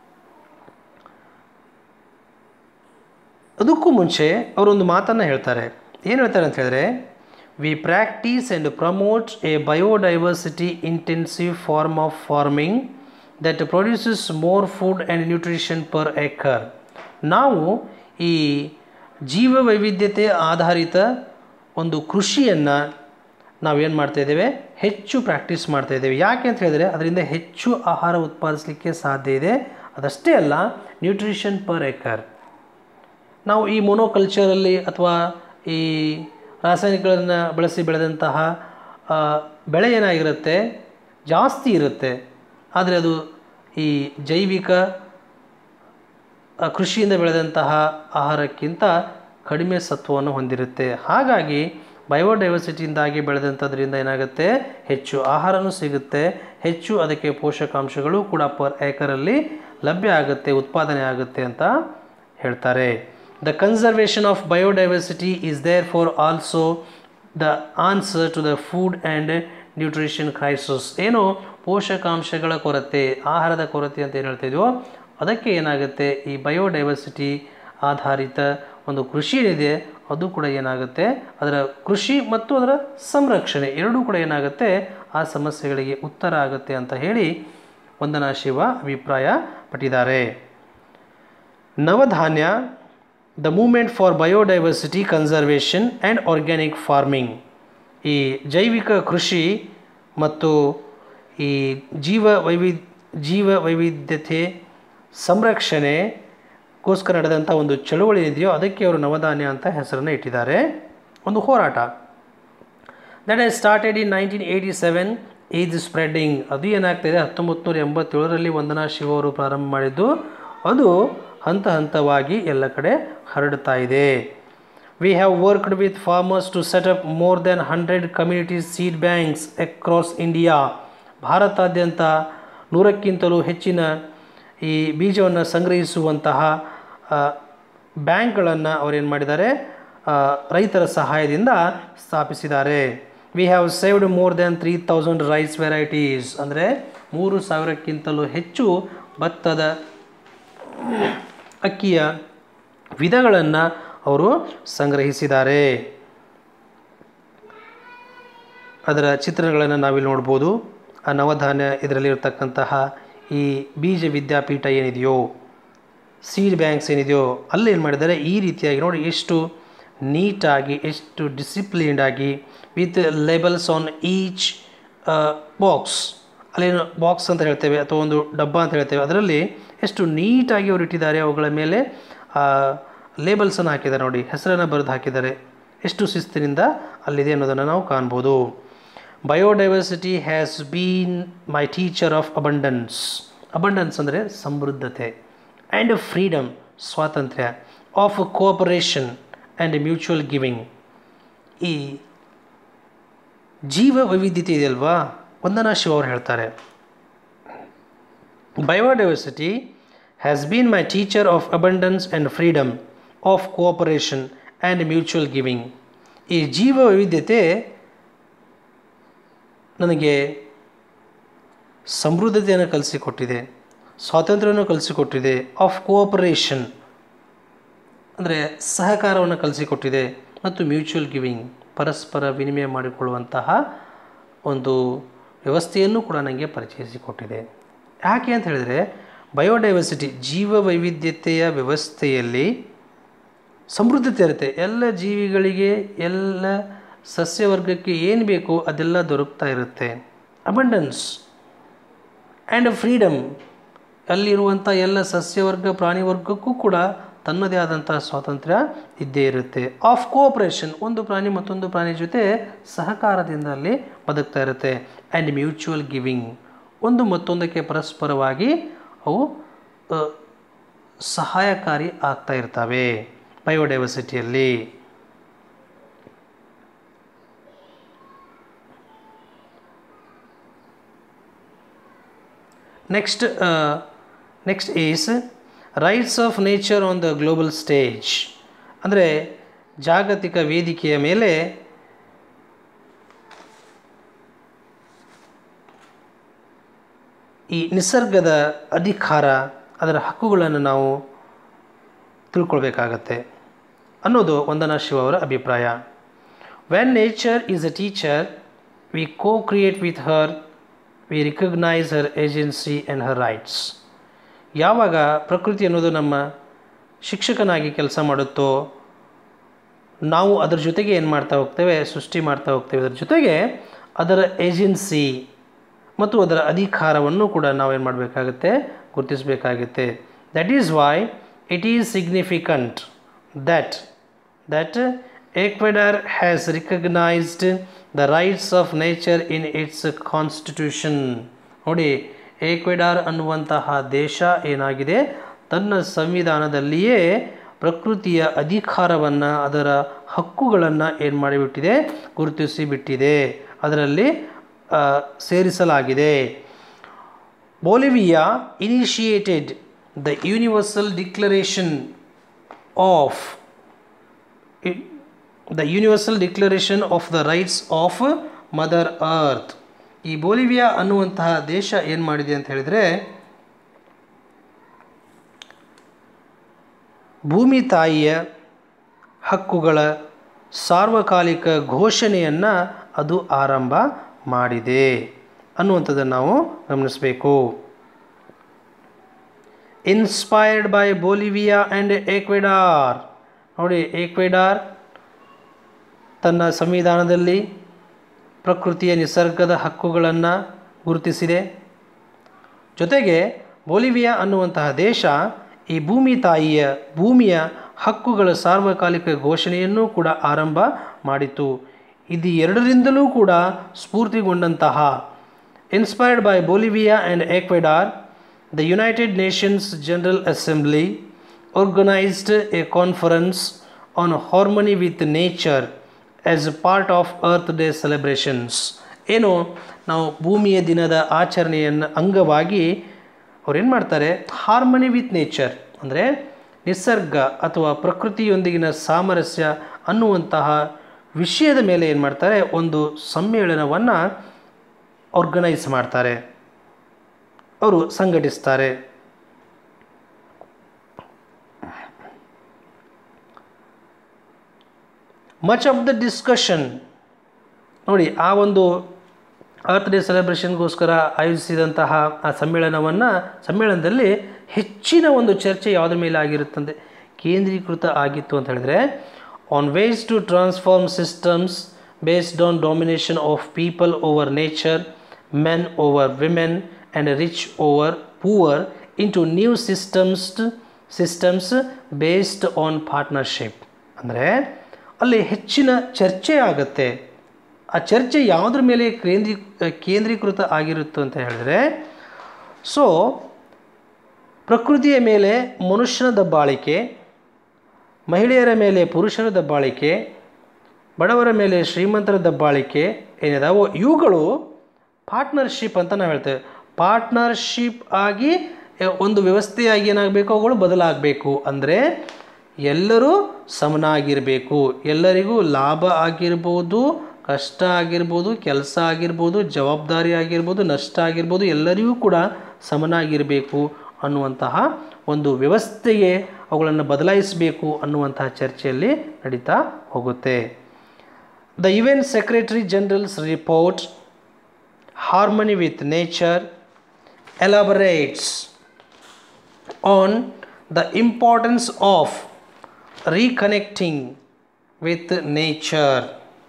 [SPEAKER 1] ಅದಕ್ಕೂ ಮುಂಚೆ ಅವರೊಂದು ಮಾತನ್ನು ಹೇಳ್ತಾರೆ ಏನು ಹೇಳ್ತಾರೆ ಅಂತ ಹೇಳಿದ್ರೆ we practice and promote a biodiversity intensive farm of farming that produces more food and nutrition per acre ನಾವು ಈ ಜೀವ ವೈವಿಧ್ಯತೆ ಆಧಾರಿತ ಒಂದು ಕೃಷಿಯನ್ನು ನಾವೇನು ಮಾಡ್ತಾ ಇದ್ದೇವೆ ಹೆಚ್ಚು ಪ್ರಾಕ್ಟೀಸ್ ಮಾಡ್ತಾ ಇದ್ದೇವೆ ಯಾಕೆ ಅಂತ ಹೇಳಿದ್ರೆ ಅದರಿಂದ ಹೆಚ್ಚು ಆಹಾರ ಉತ್ಪಾದಿಸಲಿಕ್ಕೆ ಸಾಧ್ಯ ಇದೆ ಅದಷ್ಟೇ ಅಲ್ಲ ನ್ಯೂಟ್ರಿಷನ್ ಪರ್ ಏಕರ್ ನಾವು ಈ ಮೊನೋಕಲ್ಚರಲ್ಲಿ ಅಥವಾ ಈ ರಾಸಾಯನಿಕಗಳನ್ನು ಬಳಸಿ ಬೆಳೆದಂತಹ ಆ, ಬೆಳೆ ಏನಾಗಿರುತ್ತೆ ಜಾಸ್ತಿ ಇರುತ್ತೆ ಆದರೆ ಅದು ಈ ಜೈವಿಕ ಆ, ಕೃಷಿಯಿಂದ ಬೆಳೆದಂತಹ ಆಹಾರಕ್ಕಿಂತ ಕಡಿಮೆ ಸತ್ವವನ್ನು ಹೊಂದಿರುತ್ತೆ ಹಾಗಾಗಿ ಬಯೋಡೈವರ್ಸಿಟಿಯಿಂದಾಗಿ ಬೆಳೆದಂಥದ್ರಿಂದ ಏನಾಗುತ್ತೆ ಹೆಚ್ಚು ಆಹಾರನೂ ಸಿಗುತ್ತೆ ಹೆಚ್ಚು ಅದಕ್ಕೆ ಪೋಷಕಾಂಶಗಳು ಕೂಡ ಪರ್ ಏಕರಲ್ಲಿ ಲಭ್ಯ ಆಗುತ್ತೆ ಉತ್ಪಾದನೆ ಆಗುತ್ತೆ ಅಂತ ಹೇಳ್ತಾರೆ the conservation of biodiversity is therefore also the answer to the food and nutrition crisis ಏನು ಪೋಷಕಾಂಶಗಳ ಕೊರತೆ ಆಹಾರದ ಕೊರತೆ ಅಂತ ಏನು ಹೇಳ್ತಿದ್ವೋ ಅದಕ್ಕೆ ಏನಾಗುತ್ತೆ ಈ ಬಯೋಡೈವರ್ಸಿಟಿ ಆಧಾರಿತ ಒಂದು ಕೃಷಿ ಏನಿದೆ ಅದು ಕೂಡ ಏನಾಗುತ್ತೆ ಅದರ ಕೃಷಿ ಮತ್ತು ಅದರ ಸಂರಕ್ಷಣೆ ಎರಡೂ ಕೂಡ ಏನಾಗುತ್ತೆ ಆ ಸಮಸ್ಯೆಗಳಿಗೆ ಉತ್ತರ ಆಗುತ್ತೆ ಅಂತ ಹೇಳಿ ವಂದನಾ ಶಿವ ಅಭಿಪ್ರಾಯ ಪಟ್ಟಿದ್ದಾರೆ Navdanya the movement for biodiversity conservation and organic farming ಈ ಜೈವಿಕ ಕೃಷಿ ಮತ್ತು ಈ ಜೀವ ವೈವಿ ಜೀವ ವೈವಿಧ್ಯತೆ ಸಂರಕ್ಷಣೆಗೋಸ್ಕರ ನಡೆದಂಥ ಒಂದು ಚಳುವಳಿ ಇದೆಯೋ ಅದಕ್ಕೆ ಅವರು ನವಧಾನ್ಯ ಅಂತ ಹೆಸರನ್ನು ಇಟ್ಟಿದ್ದಾರೆ ಒಂದು ಹೋರಾಟ that I started in nineteen eighty seven is spreading ಅದು ಏನಾಗ್ತಾಯಿದೆ ಹತ್ತೊಂಬತ್ತು ನೂರ ಎಂಬತ್ತೇಳರಲ್ಲಿ ವಂದನಾ ಶಿವ ಅವರು ಪ್ರಾರಂಭ ಮಾಡಿದ್ದು ಅದು ಹಂತ ಹಂತವಾಗಿ ಎಲ್ಲ ಕಡೆ ಹರಡ್ತಾ ಇದೆ we have worked with farmers to set up more than hundred community seed banks across India ಭಾರತಾದ್ಯಂತ ನೂರಕ್ಕಿಂತಲೂ ಹೆಚ್ಚಿನ ಈ ಬೀಜವನ್ನು ಸಂಗ್ರಹಿಸುವಂತಹ ಬ್ಯಾಂಕ್ಗಳನ್ನು ಅವರೇನು ಮಾಡಿದ್ದಾರೆ ಆ, ರೈತರ ಸಹಾಯದಿಂದ ಸ್ಥಾಪಿಸಿದ್ದಾರೆ we have saved more than three thousand rice varieties ಅಂದರೆ ಮೂರು ಸಾವಿರಕ್ಕಿಂತಲೂ ಹೆಚ್ಚು ಭತ್ತದ ಅಕ್ಕಿಯ ವಿಧಗಳನ್ನು ಅವರು ಸಂಗ್ರಹಿಸಿದ್ದಾರೆ ಅದರ ಚಿತ್ರಗಳನ್ನು ನಾವಿಲ್ಲಿ ನೋಡ್ಬೋದು ಆ ನವಧಾನ್ಯ ಇದರಲ್ಲಿ ಇರತಕ್ಕಂತಹ ಈ ಬೀಜ ವಿದ್ಯಾಪೀಠ ಏನಿದೆಯೋ ಸೀಡ್ ಬ್ಯಾಂಕ್ಸ್ ಏನಿದೆಯೋ ಅಲ್ಲಿ ಏನು ಮಾಡಿದ್ದಾರೆ ಈ ರೀತಿಯಾಗಿ ನೋಡಿ ಎಷ್ಟು ನೀಟಾಗಿ ಎಷ್ಟು ಡಿಸಿಪ್ಲಿನ್ಡ್ ಆಗಿ with labels on each box ಅಲ್ಲೇನು ಬಾಕ್ಸ್ ಅಂತ ಹೇಳ್ತೇವೆ ಅಥವಾ ಒಂದು ಡಬ್ಬ ಅಂತ ಹೇಳ್ತೇವೆ ಅದರಲ್ಲಿ ಎಷ್ಟು ನೀಟಾಗಿ ಅವರು ಇಟ್ಟಿದ್ದಾರೆ ಅವುಗಳ ಮೇಲೆ ಲೇಬಲ್ಸನ್ನು ಹಾಕಿದ್ದಾರೆ ನೋಡಿ ಹೆಸರನ್ನು ಬರೆದು ಹಾಕಿದ್ದಾರೆ ಎಷ್ಟು ಶಿಸ್ತಿನಿಂದ ಅಲ್ಲಿದೆ ಅನ್ನೋದನ್ನು ನಾವು ಕಾಣ್ಬೋದು biodiversity has been my teacher of abundance abundance ಅಂದರೆ ಸಮೃದ್ಧತೆ ಆ್ಯಂಡ್ ಫ್ರೀಡಮ್ ಸ್ವಾತಂತ್ರ್ಯ of cooperation and mutual giving ಈ ಜೀವ ವೈವಿಧ್ಯತೆ ಇದೆಯಲ್ವಾ ವಂದನಾ ಶಿವ ಅವರು ಹೇಳ್ತಾರೆ biodiversity has been my teacher of abundance and freedom of cooperation and mutual giving ಈ ಜೀವ ವೈವಿಧ್ಯತೆ ನನಗೆ ಸಮೃದ್ಧತೆಯನ್ನು ಕಲಿಸಿಕೊಟ್ಟಿದೆ ಸ್ವಾತಂತ್ರ್ಯವನ್ನು ಕಲಿಸಿಕೊಟ್ಟಿದೆ ಆಫ್ ಕೋಆಪರೇಷನ್ ಅಂದರೆ ಸಹಕಾರವನ್ನು ಕಲಿಸಿಕೊಟ್ಟಿದೆ ಮತ್ತು ಮ್ಯೂಚುವಲ್ ಗಿವಿಂಗ್ ಪರಸ್ಪರ ವಿನಿಮಯ ಮಾಡಿಕೊಳ್ಳುವಂತಹ ಒಂದು ವ್ಯವಸ್ಥೆಯನ್ನು ಕೂಡ ನನಗೆ ಪರಿಚಯಿಸಿಕೊಟ್ಟಿದೆ ಯಾಕೆ ಅಂತ ಹೇಳಿದರೆ ಬಯೋಡೈವರ್ಸಿಟಿ ಜೀವ ವೈವಿಧ್ಯತೆಯ ವ್ಯವಸ್ಥೆಯಲ್ಲಿ ಸಮೃದ್ಧತೆ ಇರುತ್ತೆ ಎಲ್ಲ ಜೀವಿಗಳಿಗೆ ಎಲ್ಲ ಸಸ್ಯವರ್ಗಕ್ಕೆ ಏನು ಬೇಕು ಅದೆಲ್ಲ ದೊರಕ್ತಾ ಇರುತ್ತೆ ಅಬಂಡನ್ಸ್ ಆ್ಯಂಡ್ ಫ್ರೀಡಮ್ ಅಲ್ಲಿರುವಂಥ ಎಲ್ಲ ಸಸ್ಯವರ್ಗ ಪ್ರಾಣಿವರ್ಗಕ್ಕೂ ಕೂಡ ತನ್ನದೇ ಆದಂಥ ಸ್ವಾತಂತ್ರ್ಯ ಇದ್ದೇ ಇರುತ್ತೆ ಆಫ್ ಕೋಆಪ್ರೇಷನ್ ಒಂದು ಪ್ರಾಣಿ ಮತ್ತೊಂದು ಪ್ರಾಣಿ ಜೊತೆ ಸಹಕಾರದಿಂದ ಅಲ್ಲಿ ಬದುಕ್ತಾ ಇರುತ್ತೆ ಆ್ಯಂಡ್ ಮ್ಯೂಚುವಲ್ ಗಿವಿಂಗ್ ಒಂದು ಮತ್ತೊಂದಕ್ಕೆ ಪರಸ್ಪರವಾಗಿ ಅವು ಅ, ಸಹಾಯಕಾರಿ ಆಗ್ತಾ ಇರ್ತವೆ ಬಯೋಡೈವರ್ಸಿಟಿಯಲ್ಲಿ next next is rights of nature on the global stage ಅಂದರೆ ಜಾಗತಿಕ ವೇದಿಕೆಯ ಮೇಲೆ ಈ ನಿಸರ್ಗದ ಅಧಿಕಾರ ಅದರ ಹಕ್ಕುಗಳನ್ನು ನಾವು ತಿಳ್ಕೊಳ್ಬೇಕಾಗತ್ತೆ ಅನ್ನೋದು ವಂದನಾ ಶಿವ ಅವರ ಅಭಿಪ್ರಾಯ when nature is a teacher we co create with her we recognize her agency and her rights ಯಾವಾಗ ಪ್ರಕೃತಿ ಅನ್ನೋದು ನಮ್ಮ ಶಿಕ್ಷಕನಾಗಿ ಕೆಲಸ ಮಾಡುತ್ತೋ ನಾವು ಅದರ ಜೊತೆಗೆ ಏನು ಮಾಡ್ತಾ ಹೋಗ್ತೇವೆ ಸೃಷ್ಟಿ ಮಾಡ್ತಾ ಹೋಗ್ತೇವೆ ಅದರ ಜೊತೆಗೆ ಅದರ ಏಜೆನ್ಸಿ ಮತ್ತು ಅದರ ಅಧಿಕಾರವನ್ನು ಕೂಡ ನಾವೇನು ಮಾಡಬೇಕಾಗತ್ತೆ ಗುರುತಿಸಬೇಕಾಗುತ್ತೆ that is why it is significant that that Ecuador has recognized the rights of nature in its constitution. ನೋಡಿ ಏಕ್ವೆಡಾರ್ ಅನ್ನುವಂತಹ ದೇಶ ಏನಾಗಿದೆ ತನ್ನ ಸಂವಿಧಾನದಲ್ಲಿಯೇ ಪ್ರಕೃತಿಯ ಅಧಿಕಾರವನ್ನು ಅದರ ಹಕ್ಕುಗಳನ್ನು ಏನು ಮಾಡಿಬಿಟ್ಟಿದೆ ಗುರುತಿಸಿ ಬಿಟ್ಟಿದೆ ಅದರಲ್ಲಿ ಆ, ಸೇರಿಸಲಾಗಿದೆ Bolivia initiated the Universal Declaration of the Universal Declaration of the Rights of Mother Earth. ಈ ಬೋಲಿವಿಯಾ ಅನ್ನುವಂತಹ ದೇಶ ಏನು ಮಾಡಿದೆ ಅಂತ ಹೇಳಿದರೆ ಭೂಮಿ ತಾಯಿಯ ಹಕ್ಕುಗಳ ಸಾರ್ವಕಾಲಿಕ ಘೋಷಣೆಯನ್ನು ಅದು ಆರಂಭ ಮಾಡಿದೆ ಅನ್ನುವಂಥದ್ದನ್ನು ನಾವು ಗಮನಿಸಬೇಕು inspired by Bolivia and Ecuador ನೋಡಿ ಏಕ್ವೆಡಾರ್ ತನ್ನ ಸಂವಿಧಾನದಲ್ಲಿ ಪ್ರಕೃತಿಯ ನಿಸರ್ಗದ ಹಕ್ಕುಗಳನ್ನು ಗುರುತಿಸಿದೆ ಜೊತೆಗೆ ಬೋಲಿವಿಯಾ ಅನ್ನುವಂತಹ ದೇಶ ಈ ಭೂಮಿ ತಾಯಿಯ ಭೂಮಿಯ ಹಕ್ಕುಗಳ ಸಾರ್ವಕಾಲಿಕ ಘೋಷಣೆಯನ್ನು ಕೂಡ ಆರಂಭ ಮಾಡಿತು ಇದು ಎರಡರಿಂದಲೂ ಕೂಡ ಸ್ಫೂರ್ತಿಗೊಂಡಂತಹ inspired by Bolivia and Ecuador the United Nations General Assembly organized a conference on harmony with nature as a part of Earth Day celebrations. ಏನು ನಾವು ಭೂಮಿಯ ದಿನದ ಆಚರಣೆಯನ್ನು ಅಂಗವಾಗಿ ಅವ್ರೇನು ಮಾಡ್ತಾರೆ ಹಾರ್ಮನಿ ವಿತ್ ನೇಚರ್ ಅಂದರೆ ನಿಸರ್ಗ ಅಥವಾ ಪ್ರಕೃತಿಯೊಂದಿಗಿನ ಸಾಮರಸ್ಯ ಅನ್ನುವಂತಹ ವಿಷಯದ ಮೇಲೆ ಏನು ಮಾಡ್ತಾರೆ ಒಂದು ಸಮ್ಮೇಳನವನ್ನು ಆರ್ಗನೈಸ್ ಮಾಡ್ತಾರೆ ಅವರು ಸಂಘಟಿಸ್ತಾರೆ ಮಚ್ ಆಫ್ ದ ಡಿಸ್ಕಷನ್ ನೋಡಿ ಆ ಒಂದು ಅರ್ತ್ ಡೇ ಸೆಲೆಬ್ರೇಷನ್ಗೋಸ್ಕರ ಆಯೋಜಿಸಿದಂತಹ ಆ ಸಮ್ಮೇಳನವನ್ನು ಸಮ್ಮೇಳನದಲ್ಲಿ ಹೆಚ್ಚಿನ ಒಂದು ಚರ್ಚೆ ಯಾವುದ್ರ ಮೇಲೆ ಆಗಿರುತ್ತಂತೆ ಕೇಂದ್ರೀಕೃತ ಆಗಿತ್ತು ಅಂತ ಹೇಳಿದ್ರೆ on ways to transform systems based on domination of people over nature men over women and rich over poor into new systems systems based on partnership ಅಂದರೆ ಅಲ್ಲಿ ಹೆಚ್ಚಿನ ಚರ್ಚೆ ಆಗುತ್ತೆ ಆ ಚರ್ಚೆ ಯಾವುದ್ರ ಮೇಲೆ ಕೇಂದ್ರೀ ಕೇಂದ್ರೀಕೃತ ಆಗಿರುತ್ತೆ ಅಂತ ಹೇಳಿದ್ರೆ ಸೊ ಪ್ರಕೃತಿಯ ಮೇಲೆ ಮನುಷ್ಯನ ದಬ್ಬಾಳಿಕೆ ಮಹಿಳೆಯರ ಮೇಲೆ ಪುರುಷರ ದಬ್ಬಾಳಿಕೆ ಬಡವರ ಮೇಲೆ ಶ್ರೀಮಂತರ ದಬ್ಬಾಳಿಕೆ ಏನಿದಾವೋ ಇವುಗಳು ಪಾರ್ಟ್ನರ್ಶಿಪ್ ಅಂತ ನಾವು ಹೇಳ್ತೇವೆ ಪಾರ್ಟ್ನರ್ಶಿಪ್ ಆಗಿ ಎ- ಒಂದು ವ್ಯವಸ್ಥೆಯಾಗಿ ಏನಾಗಬೇಕು ಅವುಗಳು ಬದಲಾಗಬೇಕು ಅಂದರೆ ಎಲ್ಲರೂ ಸಮನಾಗಿರಬೇಕು ಎಲ್ಲರಿಗೂ ಲಾಭ ಆಗಿರ್ಬೋದು ಕಷ್ಟ ಆಗಿರ್ಬೋದು ಕೆಲಸ ಆಗಿರ್ಬೋದು ಜವಾಬ್ದಾರಿ ಆಗಿರ್ಬೋದು ನಷ್ಟ ಆಗಿರ್ಬೋದು ಎಲ್ಲರಿಗೂ ಕೂಡ ಸಮನಾಗಿರಬೇಕು ಅನ್ನುವಂತಹ ಒಂದು ವ್ಯವಸ್ಥೆಗೆ ಅವುಗಳನ್ನು ಬದಲಾಯಿಸಬೇಕು ಅನ್ನುವಂತಹ ಚರ್ಚೆಯಲ್ಲಿ ನಡೀತಾ ಹೋಗುತ್ತೆ the UN secretary general's report harmony with nature elaborates on the importance of reconnecting with nature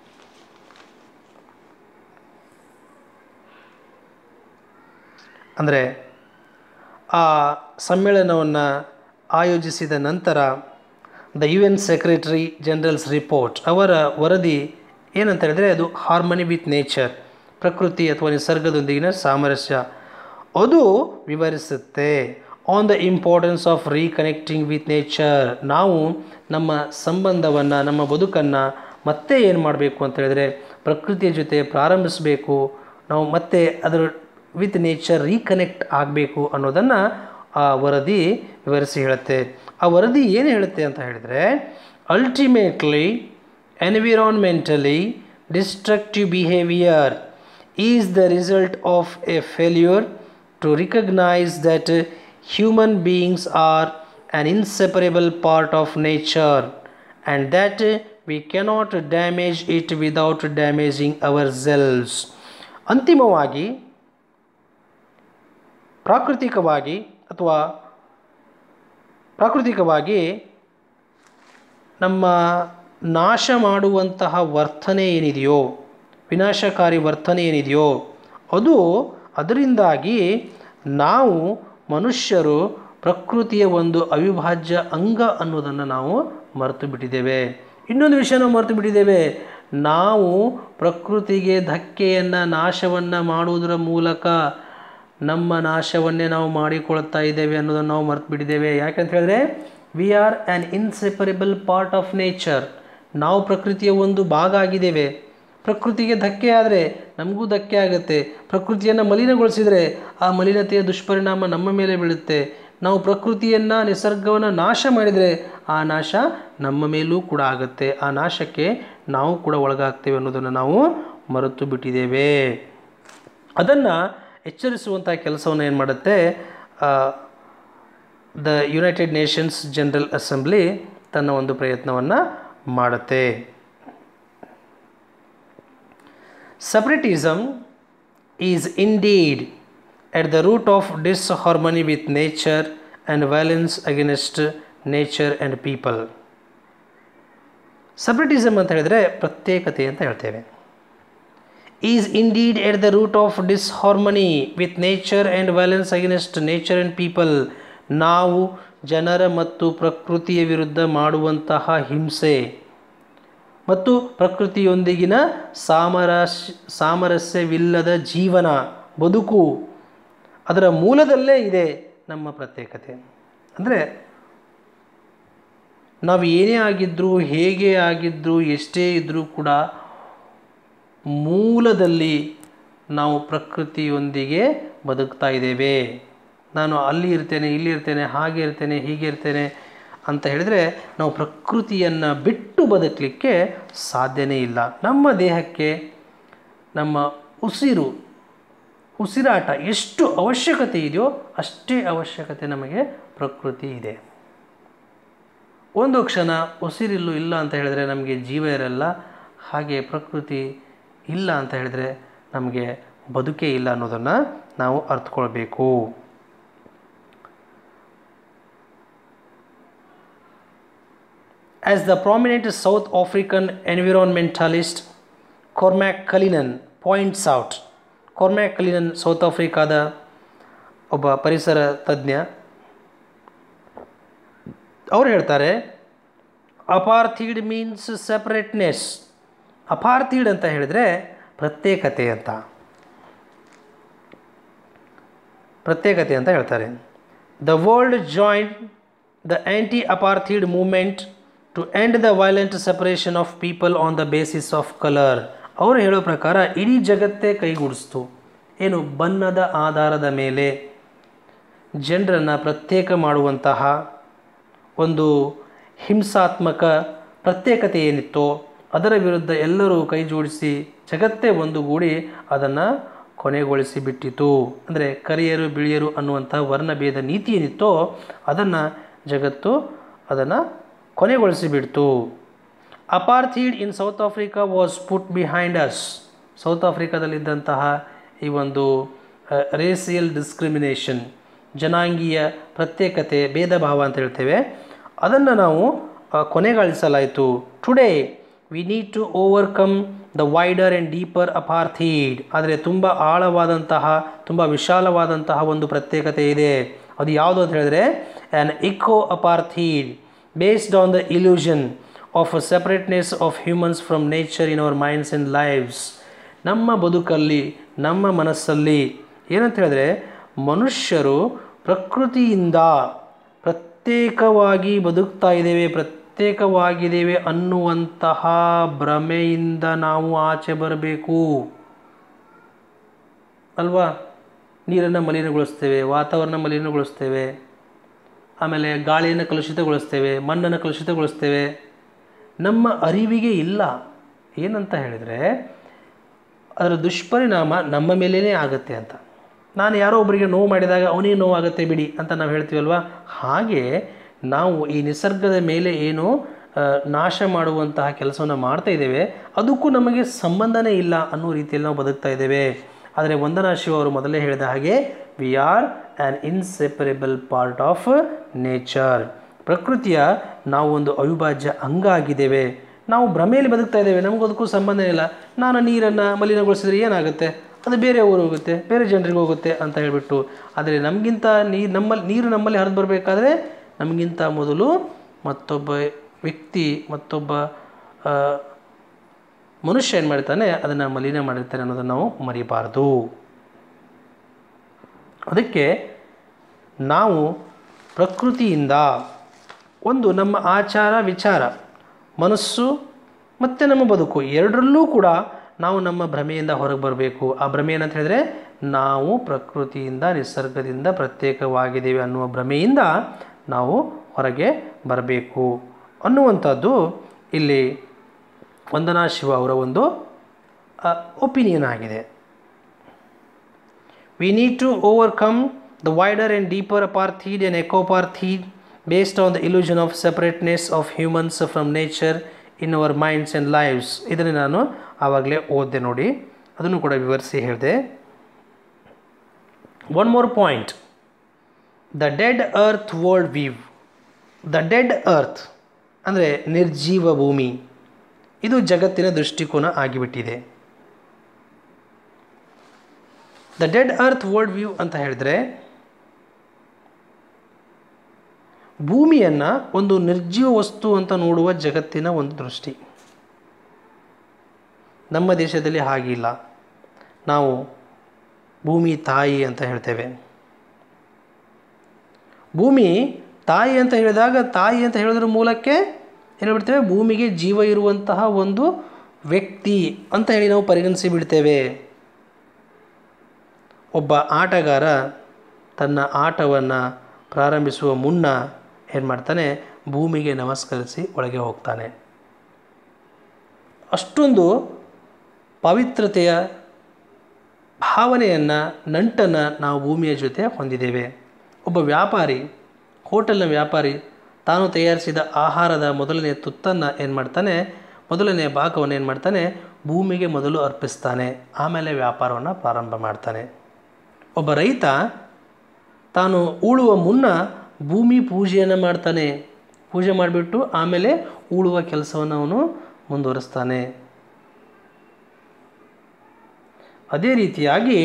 [SPEAKER 1] ಅಂದರೆ ಆ ಸಮ್ಮೇಳನವನ್ನು ಆಯೋಜಿಸಿದ ನಂತರ the U N secretary general's report ಅವರ ವರದಿ ಏನಂತ ಹೇಳಿದ್ರೆ ಅದು ಹಾರ್ಮನಿ ವಿತ್ ನೇಚರ್ ಪ್ರಕೃತಿ ಅಥವಾ ನಿಸರ್ಗದೊಂದಿಗಿನ ಸಾಮರಸ್ಯ ಅದು ವಿವರಿಸುತ್ತೆ on the importance of reconnecting with nature ನಾವು ನಮ್ಮ ಸಂಬಂಧವನ್ನು ನಮ್ಮ ಬದುಕನ್ನು ಮತ್ತೆ ಏನು ಮಾಡಬೇಕು ಅಂತ ಹೇಳಿದ್ರೆ ಪ್ರಕೃತಿಯ ಜೊತೆ ಪ್ರಾರಂಭಿಸಬೇಕು ನಾವು ಮತ್ತೆ ಅದರ ವಿತ್ ನೇಚರ್ ರೀಕನೆಕ್ಟ್ ಆಗಬೇಕು ಅನ್ನೋದನ್ನು ಆ ವರದಿ ವಿವರಿಸಿ ಹೇಳುತ್ತೆ ಆ ವರದಿ ಏನು ಹೇಳುತ್ತೆ ಅಂತ ಹೇಳಿದರೆ ultimately environmentally destructive behaviour is the result of a failure to recognise that human beings are an inseparable part of nature and that we cannot damage it without damaging ourselves ಅಂತಿಮವಾಗಿ ಪ್ರಾಕೃತಿಕವಾಗಿ ಅಥವಾ ಪ್ರಾಕೃತಿಕವಾಗಿ ನಮ್ಮ ನಾಶ ಮಾಡುವಂತಹ ವರ್ತನೆ ಏನಿದೆಯೋ ವಿನಾಶಕಾರಿ ವರ್ತನೆ ಏನಿದೆಯೋ ಅದು ಅದರಿಂದಾಗಿ ನಾವು ಮನುಷ್ಯರು ಪ್ರಕೃತಿಯ ಒಂದು ಅವಿಭಾಜ್ಯ ಅಂಗ ಅನ್ನೋದನ್ನು ನಾವು ಮರೆತು ಬಿಟ್ಟಿದ್ದೇವೆ ಇನ್ನೊಂದು ವಿಷಯ ನಾವು ಮರೆತು ಬಿಟ್ಟಿದ್ದೇವೆ ನಾವು ಪ್ರಕೃತಿಗೆ ಧಕ್ಕೆಯನ್ನು ನಾಶವನ್ನು ಮಾಡುವುದರ ಮೂಲಕ ನಮ್ಮ ನಾಶವನ್ನೇ ನಾವು ಮಾಡಿಕೊಳ್ತಾ ಇದ್ದೇವೆ ಅನ್ನೋದನ್ನು ನಾವು ಮರೆತು ಬಿಟ್ಟಿದ್ದೇವೆ ಯಾಕಂತ ಹೇಳಿದ್ರೆ we are an inseparable part of nature ನಾವು ಪ್ರಕೃತಿಯ ಒಂದು ಭಾಗ ಆಗಿದ್ದೇವೆ ಪ್ರಕೃತಿಗೆ ಧಕ್ಕೆ ಆದರೆ ನಮಗೂ ಧಕ್ಕೆ ಆಗುತ್ತೆ ಪ್ರಕೃತಿಯನ್ನು ಮಲಿನಗೊಳಿಸಿದರೆ ಆ ಮಲಿನತೆಯ ದುಷ್ಪರಿಣಾಮ ನಮ್ಮ ಮೇಲೆ ಬೀಳುತ್ತೆ ನಾವು ಪ್ರಕೃತಿಯನ್ನು ನಿಸರ್ಗವನ್ನು ನಾಶ ಮಾಡಿದರೆ ಆ ನಾಶ ನಮ್ಮ ಮೇಲೂ ಕೂಡ ಆಗುತ್ತೆ ಆ ನಾಶಕ್ಕೆ ನಾವು ಕೂಡ ಒಳಗಾಗ್ತೇವೆ ಅನ್ನೋದನ್ನು ನಾವು ಮರೆತು ಬಿಟ್ಟಿದ್ದೇವೆ ಅದನ್ನು ಎಚ್ಚರಿಸುವಂಥ ಕೆಲಸವನ್ನು ಏನು ಮಾಡುತ್ತೆ the United Nations General Assembly ತನ್ನ ಒಂದು ಪ್ರಯತ್ನವನ್ನು ಮಾಡುತ್ತೆ separatism is indeed at the root of disharmony with nature and violence against nature and people separatism ಅಂತ ಹೇಳಿದರೆ ಪ್ರತ್ಯೇಕತೆ ಅಂತ ಹೇಳ್ತೇವೆ is indeed at the root of disharmony with nature and violence against nature and people ನಾವು ಜನರ ಮತ್ತು ಪ್ರಕೃತಿಯ ವಿರುದ್ಧ ಮಾಡುವಂತಹ ಹಿಂಸೆ ಮತ್ತು ಪ್ರಕೃತಿಯೊಂದಿಗಿನ ಸಾಮರಸ್ಯ ಸಾಮರಸ್ಯವಿಲ್ಲದ ಜೀವನ ಬದುಕು ಅದರ ಮೂಲದಲ್ಲೇ ಇದೆ ನಮ್ಮ ಪ್ರತ್ಯೇಕತೆ ಅಂದರೆ ನಾವು ಏನೇ ಆಗಿದ್ದರೂ ಹೇಗೆ ಆಗಿದ್ದರೂ ಎಷ್ಟೇ ಇದ್ದರೂ ಕೂಡ ಮೂಲದಲ್ಲಿ ನಾವು ಪ್ರಕೃತಿಯೊಂದಿಗೆ ಬದುಕ್ತಾ ಇದ್ದೇವೆ ನಾನು ಅಲ್ಲಿ ಇರ್ತೇನೆ ಇಲ್ಲಿ ಇರ್ತೇನೆ ಹಾಗೆ ಇರ್ತೇನೆ ಹೀಗೆ ಇರ್ತೇನೆ ಅಂತ ಹೇಳಿದರೆ ನಾವು ಪ್ರಕೃತಿಯನ್ನು ಬಿಟ್ಟು ಬದುಕಲಿಕ್ಕೆ ಸಾಧ್ಯನೇ ಇಲ್ಲ ನಮ್ಮ ದೇಹಕ್ಕೆ ನಮ್ಮ ಉಸಿರು ಉಸಿರಾಟ ಎಷ್ಟು ಅವಶ್ಯಕತೆ ಇದೆಯೋ ಅಷ್ಟೇ ಅವಶ್ಯಕತೆ ನಮಗೆ ಪ್ರಕೃತಿ ಇದೆ ಒಂದು ಕ್ಷಣ ಉಸಿರಿಲ್ಲೂ ಇಲ್ಲ ಅಂತ ಹೇಳಿದ್ರೆ ನಮಗೆ ಜೀವ ಇರಲ್ಲ ಹಾಗೆ ಪ್ರಕೃತಿ ಇಲ್ಲ ಅಂತ ಹೇಳಿದ್ರೆ ನಮಗೆ ಬದುಕೇ ಇಲ್ಲ ಅನ್ನೋದನ್ನು ನಾವು ಅರ್ಥಕೊಳ್ಬೇಕು As the prominent South African environmentalist Cormac Cullinan points out, Cormac Cullinan South ಆಫ್ರಿಕಾದ ಒಬ್ಬ ಪರಿಸರ ತಜ್ಞ ಅವ್ರು ಹೇಳ್ತಾರೆ ಅಪಾರ್ಥೀಡ್ ಮೀನ್ಸ್ ಸೆಪರೇಟ್ನೆಸ್ ಅಪಾರ್ಥೀಡ್ ಅಂತ ಹೇಳಿದರೆ ಪ್ರತ್ಯೇಕತೆ ಅಂತ ಪ್ರತ್ಯೇಕತೆ ಅಂತ ಹೇಳ್ತಾರೆ the world joined the anti apartheid movement to end the violent separation of people on the basis of colour ಅವರು ಹೇಳೋ ಪ್ರಕಾರ ಇಡೀ ಜಗತ್ತೇ ಕೈಗೂಡಿಸ್ತು ಏನು ಬಣ್ಣದ ಆಧಾರದ ಮೇಲೆ ಜನರನ್ನು ಪ್ರತ್ಯೇಕ ಮಾಡುವಂತಹ ಒಂದು ಹಿಂಸಾತ್ಮಕ ಪ್ರತ್ಯೇಕತೆ ಏನಿತ್ತೋ ಅದರ ವಿರುದ್ಧ ಎಲ್ಲರೂ ಕೈ ಜೋಡಿಸಿ ಜಗತ್ತೇ ಒಂದುಗೂಡಿ ಅದನ್ನು ಕೊನೆಗೊಳಿಸಿ ಬಿಟ್ಟಿತು ಅಂದರೆ ಕರಿಯರು ಬಿಳಿಯರು ಅನ್ನುವಂಥ ವರ್ಣಭೇದ ನೀತಿ ಏನಿತ್ತೋ ಅದನ್ನು ಜಗತ್ತು ಅದನ್ನು ಕೊನೆಗೊಳಿಸಿಬಿಡ್ತು apartheid in South Africa was put behind us South ಆಫ್ರಿಕಾದಲ್ಲಿದ್ದಂತಹ ಈ ಒಂದು ರೇಸಿಯಲ್ ಡಿಸ್ಕ್ರಿಮಿನೇಷನ್ ಜನಾಂಗೀಯ ಪ್ರತ್ಯೇಕತೆ ಭೇದ ಭಾವ ಅಂತ ಹೇಳ್ತೇವೆ ಅದನ್ನು ನಾವು ಕೊನೆಗಾಣಿಸಲಾಯಿತು today we need to overcome the wider and deeper apartheid ಆದರೆ ತುಂಬ ಆಳವಾದಂತಹ ತುಂಬ ವಿಶಾಲವಾದಂತಹ ಒಂದು ಪ್ರತ್ಯೇಕತೆ ಇದೆ ಅದು ಯಾವುದು ಅಂತ ಹೇಳಿದ್ರೆ an eco apartheid based on the illusion of separateness of humans from nature in our minds and lives ನಮ್ಮ ಬದುಕಲ್ಲಿ ನಮ್ಮ ಮನಸ್ಸಲ್ಲಿ ಏನಂತ ಹೇಳಿದ್ರೆ ಮನುಷ್ಯರು ಪ್ರಕೃತಿಯಿಂದ ಪ್ರತ್ಯೇಕವಾಗಿ ಬದುಕ್ತಾ ಇದ್ದೇವೆ ಪ್ರತ್ಯೇಕವಾಗಿದ್ದೇವೆ ಅನ್ನುವಂತಹ ಭ್ರಮೆಯಿಂದ ನಾವು ಆಚೆ ಬರಬೇಕು ಅಲ್ವಾ ನೀರನ್ನು ಮಲಿನಗೊಳಿಸ್ತೇವೆ ವಾತಾವರಣ ಮಲಿನಗೊಳಿಸ್ತೇವೆ ಆಮೇಲೆ ಗಾಳಿಯನ್ನು ಕಲುಷಿತಗೊಳಿಸ್ತೇವೆ ಮಣ್ಣನ್ನು ಕಲುಷಿತಗೊಳಿಸ್ತೇವೆ ನಮ್ಮ ಅರಿವಿಗೆ ಇಲ್ಲ ಏನಂತ ಹೇಳಿದರೆ ಅದರ ದುಷ್ಪರಿಣಾಮ ನಮ್ಮ ಮೇಲೇ ಆಗುತ್ತೆ ಅಂತ ನಾನು ಯಾರೋ ಒಬ್ಬರಿಗೆ ನೋವು ಮಾಡಿದಾಗ ಅವನಿಗೆ ನೋವಾಗುತ್ತೆ ಬಿಡಿ ಅಂತ ನಾವು ಹೇಳ್ತೀವಲ್ವ ಹಾಗೆ ನಾವು ಈ ನಿಸರ್ಗದ ಮೇಲೆ ಏನು ನಾಶ ಮಾಡುವಂತಹ ಕೆಲಸವನ್ನು ಮಾಡ್ತಾ ಇದ್ದೇವೆ ಅದಕ್ಕೂ ನಮಗೆ ಸಂಬಂಧನೇ ಇಲ್ಲ ಅನ್ನೋ ರೀತಿಯಲ್ಲಿ ನಾವು ಬದುಕ್ತಾ ಇದ್ದೇವೆ ಆದರೆ ವಂದನಾ ಶಿವ ಅವರು ಮೊದಲೇ ಹೇಳಿದ ಹಾಗೆ we are an inseparable part of nature ಪ್ರಕೃತಿಯ ನಾವು ಒಂದು ಅವಿಭಾಜ್ಯ ಅಂಗ ಆಗಿದ್ದೇವೆ ನಾವು ಭ್ರಮೆಯಲ್ಲಿ ಬದುಕ್ತಾ ಇದ್ದೇವೆ ನಮಗೂ ಅದಕ್ಕೂ ಸಂಬಂಧ ಇಲ್ಲ ನಾನು ನೀರನ್ನು ಮಲಿನಗೊಳಿಸಿದ್ರೆ ಏನಾಗುತ್ತೆ ಅದು ಬೇರೆ ಊರು ಹೋಗುತ್ತೆ ಬೇರೆ ಜನರಿಗೆ ಹೋಗುತ್ತೆ ಅಂತ ಹೇಳಿಬಿಟ್ಟು ಆದರೆ ನಮಗಿಂತ ನೀರು ನಮ್ಮಲ್ಲಿ ನೀರು ನಮ್ಮಲ್ಲಿ ಹರಿದು ಬರಬೇಕಾದ್ರೆ ನಮಗಿಂತ ಮೊದಲು ಮತ್ತೊಬ್ಬ ವ್ಯಕ್ತಿ ಮತ್ತೊಬ್ಬ ಆ, ಮನುಷ್ಯ ಏನು ಮಾಡ್ತಾನೆ ಅದನ್ನು ಮಲಿನ ಮಾಡಿರ್ತಾನೆ ಅನ್ನೋದನ್ನು ನಾವು ಮರಿಬಾರ್ದು ಅದಕ್ಕೆ ನಾವು ಪ್ರಕೃತಿಯಿಂದ ಒಂದು ನಮ್ಮ ಆಚಾರ ವಿಚಾರ ಮನಸ್ಸು ಮತ್ತು ನಮ್ಮ ಬದುಕು ಎರಡರಲ್ಲೂ ಕೂಡ ನಾವು ನಮ್ಮ ಭ್ರಮೆಯಿಂದ ಹೊರಗೆ ಬರಬೇಕು ಆ ಭ್ರಮೆ ಏನಂತ ಹೇಳಿದ್ರೆ ನಾವು ಪ್ರಕೃತಿಯಿಂದ ನಿಸರ್ಗದಿಂದ ಪ್ರತ್ಯೇಕವಾಗಿದ್ದೇವೆ ಅನ್ನುವ ಭ್ರಮೆಯಿಂದ ನಾವು ಹೊರಗೆ ಬರಬೇಕು ಅನ್ನುವಂಥದ್ದು ಇಲ್ಲಿ ವಂದನಾ ಶಿವ ಅವರ ಒಂದು ಒಪಿನಿಯನ್ ಆಗಿದೆ We need to overcome the wider and deeper apartheid and eco-apartheid based on the illusion of separateness of humans from nature in our minds and lives. ಇದನ್ನು ನಾನು ಆವಾಗಲೇ ಓದಿದೆ ನೋಡಿ ಅದನ್ನು ಕೂಡ ವಿವರಿಸಿ ಹೇಳಿದೆ one more point the dead earth world view the dead earth ಅಂದರೆ ನಿರ್ಜೀವ ಭೂಮಿ ಇದು ಜಗತ್ತಿನ ದೃಷ್ಟಿಕೋನ ಆಗಿಬಿಟ್ಟಿದೆ the dead earth world view ಅಂತ ಹೇಳಿದ್ರೆ ಭೂಮಿಯನ್ನು ಒಂದು ನಿರ್ಜೀವ ವಸ್ತು ಅಂತ ನೋಡುವ ಜಗತ್ತಿನ ಒಂದು ದೃಷ್ಟಿ ನಮ್ಮ ದೇಶದಲ್ಲಿ ಹಾಗಿಲ್ಲ ನಾವು ಭೂಮಿ ತಾಯಿ ಅಂತ ಹೇಳ್ತೇವೆ ಭೂಮಿ ತಾಯಿ ಅಂತ ಹೇಳಿದಾಗ ತಾಯಿ ಅಂತ ಹೇಳೋದ್ರ ಮೂಲಕ್ಕೆ ಏನು ಹೇಳ್ಬಿಡ್ತೇವೆ ಭೂಮಿಗೆ ಜೀವ ಇರುವಂತಹ ಒಂದು ವ್ಯಕ್ತಿ ಅಂತ ಹೇಳಿ ನಾವು ಪರಿಗಣಿಸಿ ಬಿಡ್ತೇವೆ ಒಬ್ಬ ಆಟಗಾರ ತನ್ನ ಆಟವನ್ನು ಪ್ರಾರಂಭಿಸುವ ಮುನ್ನ ಏನು ಮಾಡ್ತಾನೆ ಭೂಮಿಗೆ ನಮಸ್ಕರಿಸಿ ಒಳಗೆ ಹೋಗ್ತಾನೆ ಅಷ್ಟೊಂದು ಪವಿತ್ರತೆಯ ಭಾವನೆಯನ್ನು ನಂಟನ್ನು ನಾವು ಭೂಮಿಯ ಜೊತೆ ಹೊಂದಿದ್ದೇವೆ ಒಬ್ಬ ವ್ಯಾಪಾರಿ ಹೋಟೆಲ್ನ ವ್ಯಾಪಾರಿ ತಾನು ತಯಾರಿಸಿದ ಆಹಾರದ ಮೊದಲನೇ ತುತ್ತನ್ನು ಏನು ಮಾಡ್ತಾನೆ ಮೊದಲನೇ ಭಾಗವನ್ನು ಏನು ಮಾಡ್ತಾನೆ ಭೂಮಿಗೆ ಮೊದಲು ಅರ್ಪಿಸ್ತಾನೆ ಆಮೇಲೆ ವ್ಯಾಪಾರವನ್ನು ಪ್ರಾರಂಭ ಮಾಡ್ತಾನೆ ಒಬ್ಬ ರೈತ ತಾನು ಉಳುವ ಮುನ್ನ ಭೂಮಿ ಪೂಜೆಯನ್ನು ಮಾಡ್ತಾನೆ ಪೂಜೆ ಮಾಡಿಬಿಟ್ಟು ಆಮೇಲೆ ಉಳುವ ಕೆಲಸವನ್ನು ಅವನು ಮುಂದುವರಿಸ್ತಾನೆ ಅದೇ ರೀತಿಯಾಗಿ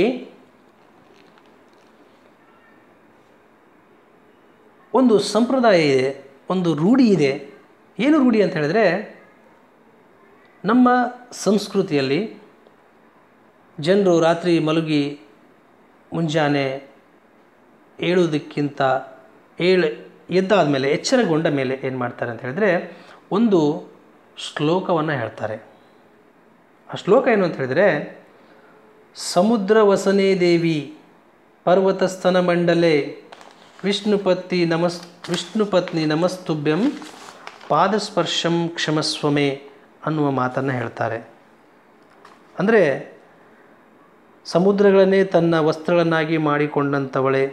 [SPEAKER 1] ಒಂದು ಸಂಪ್ರದಾಯ ಇದೆ ಒಂದು ರೂಢಿ ಇದೆ ಏನು ರೂಢಿ ಅಂತ ಹೇಳಿದ್ರೆ ನಮ್ಮ ಸಂಸ್ಕೃತಿಯಲ್ಲಿ ಜನರು ರಾತ್ರಿ ಮಲಗಿ ಮುಂಜಾನೆ ಏಳುವುದಕ್ಕಿಂತ ಏಳು ಎದ್ದಾದ ಮೇಲೆ ಎಚ್ಚರಗೊಂಡ ಮೇಲೆ ಏನು ಮಾಡ್ತಾರೆ ಅಂತ ಹೇಳಿದ್ರೆ ಒಂದು ಶ್ಲೋಕವನ್ನು ಹೇಳ್ತಾರೆ ಆ ಶ್ಲೋಕ ಏನು ಅಂತ ಹೇಳಿದರೆ ಸಮುದ್ರ ವಸನೇ ದೇವಿ ಪರ್ವತಸ್ಥನ ಮಂಡಲೆ ವಿಷ್ಣುಪತ್ನಿ ನಮಸ್ ವಿಷ್ಣುಪತ್ನಿ ನಮಸ್ತುಭ್ಯಂ ಪಾದಸ್ಪರ್ಶಂ ಕ್ಷಮಸ್ವಮೆ ಅನ್ನುವ ಮಾತನ್ನು ಹೇಳ್ತಾರೆ ಅಂದರೆ ಸಮುದ್ರಗಳನ್ನೇ ತನ್ನ ವಸ್ತ್ರಗಳನ್ನಾಗಿ ಮಾಡಿಕೊಂಡಂಥವಳೆ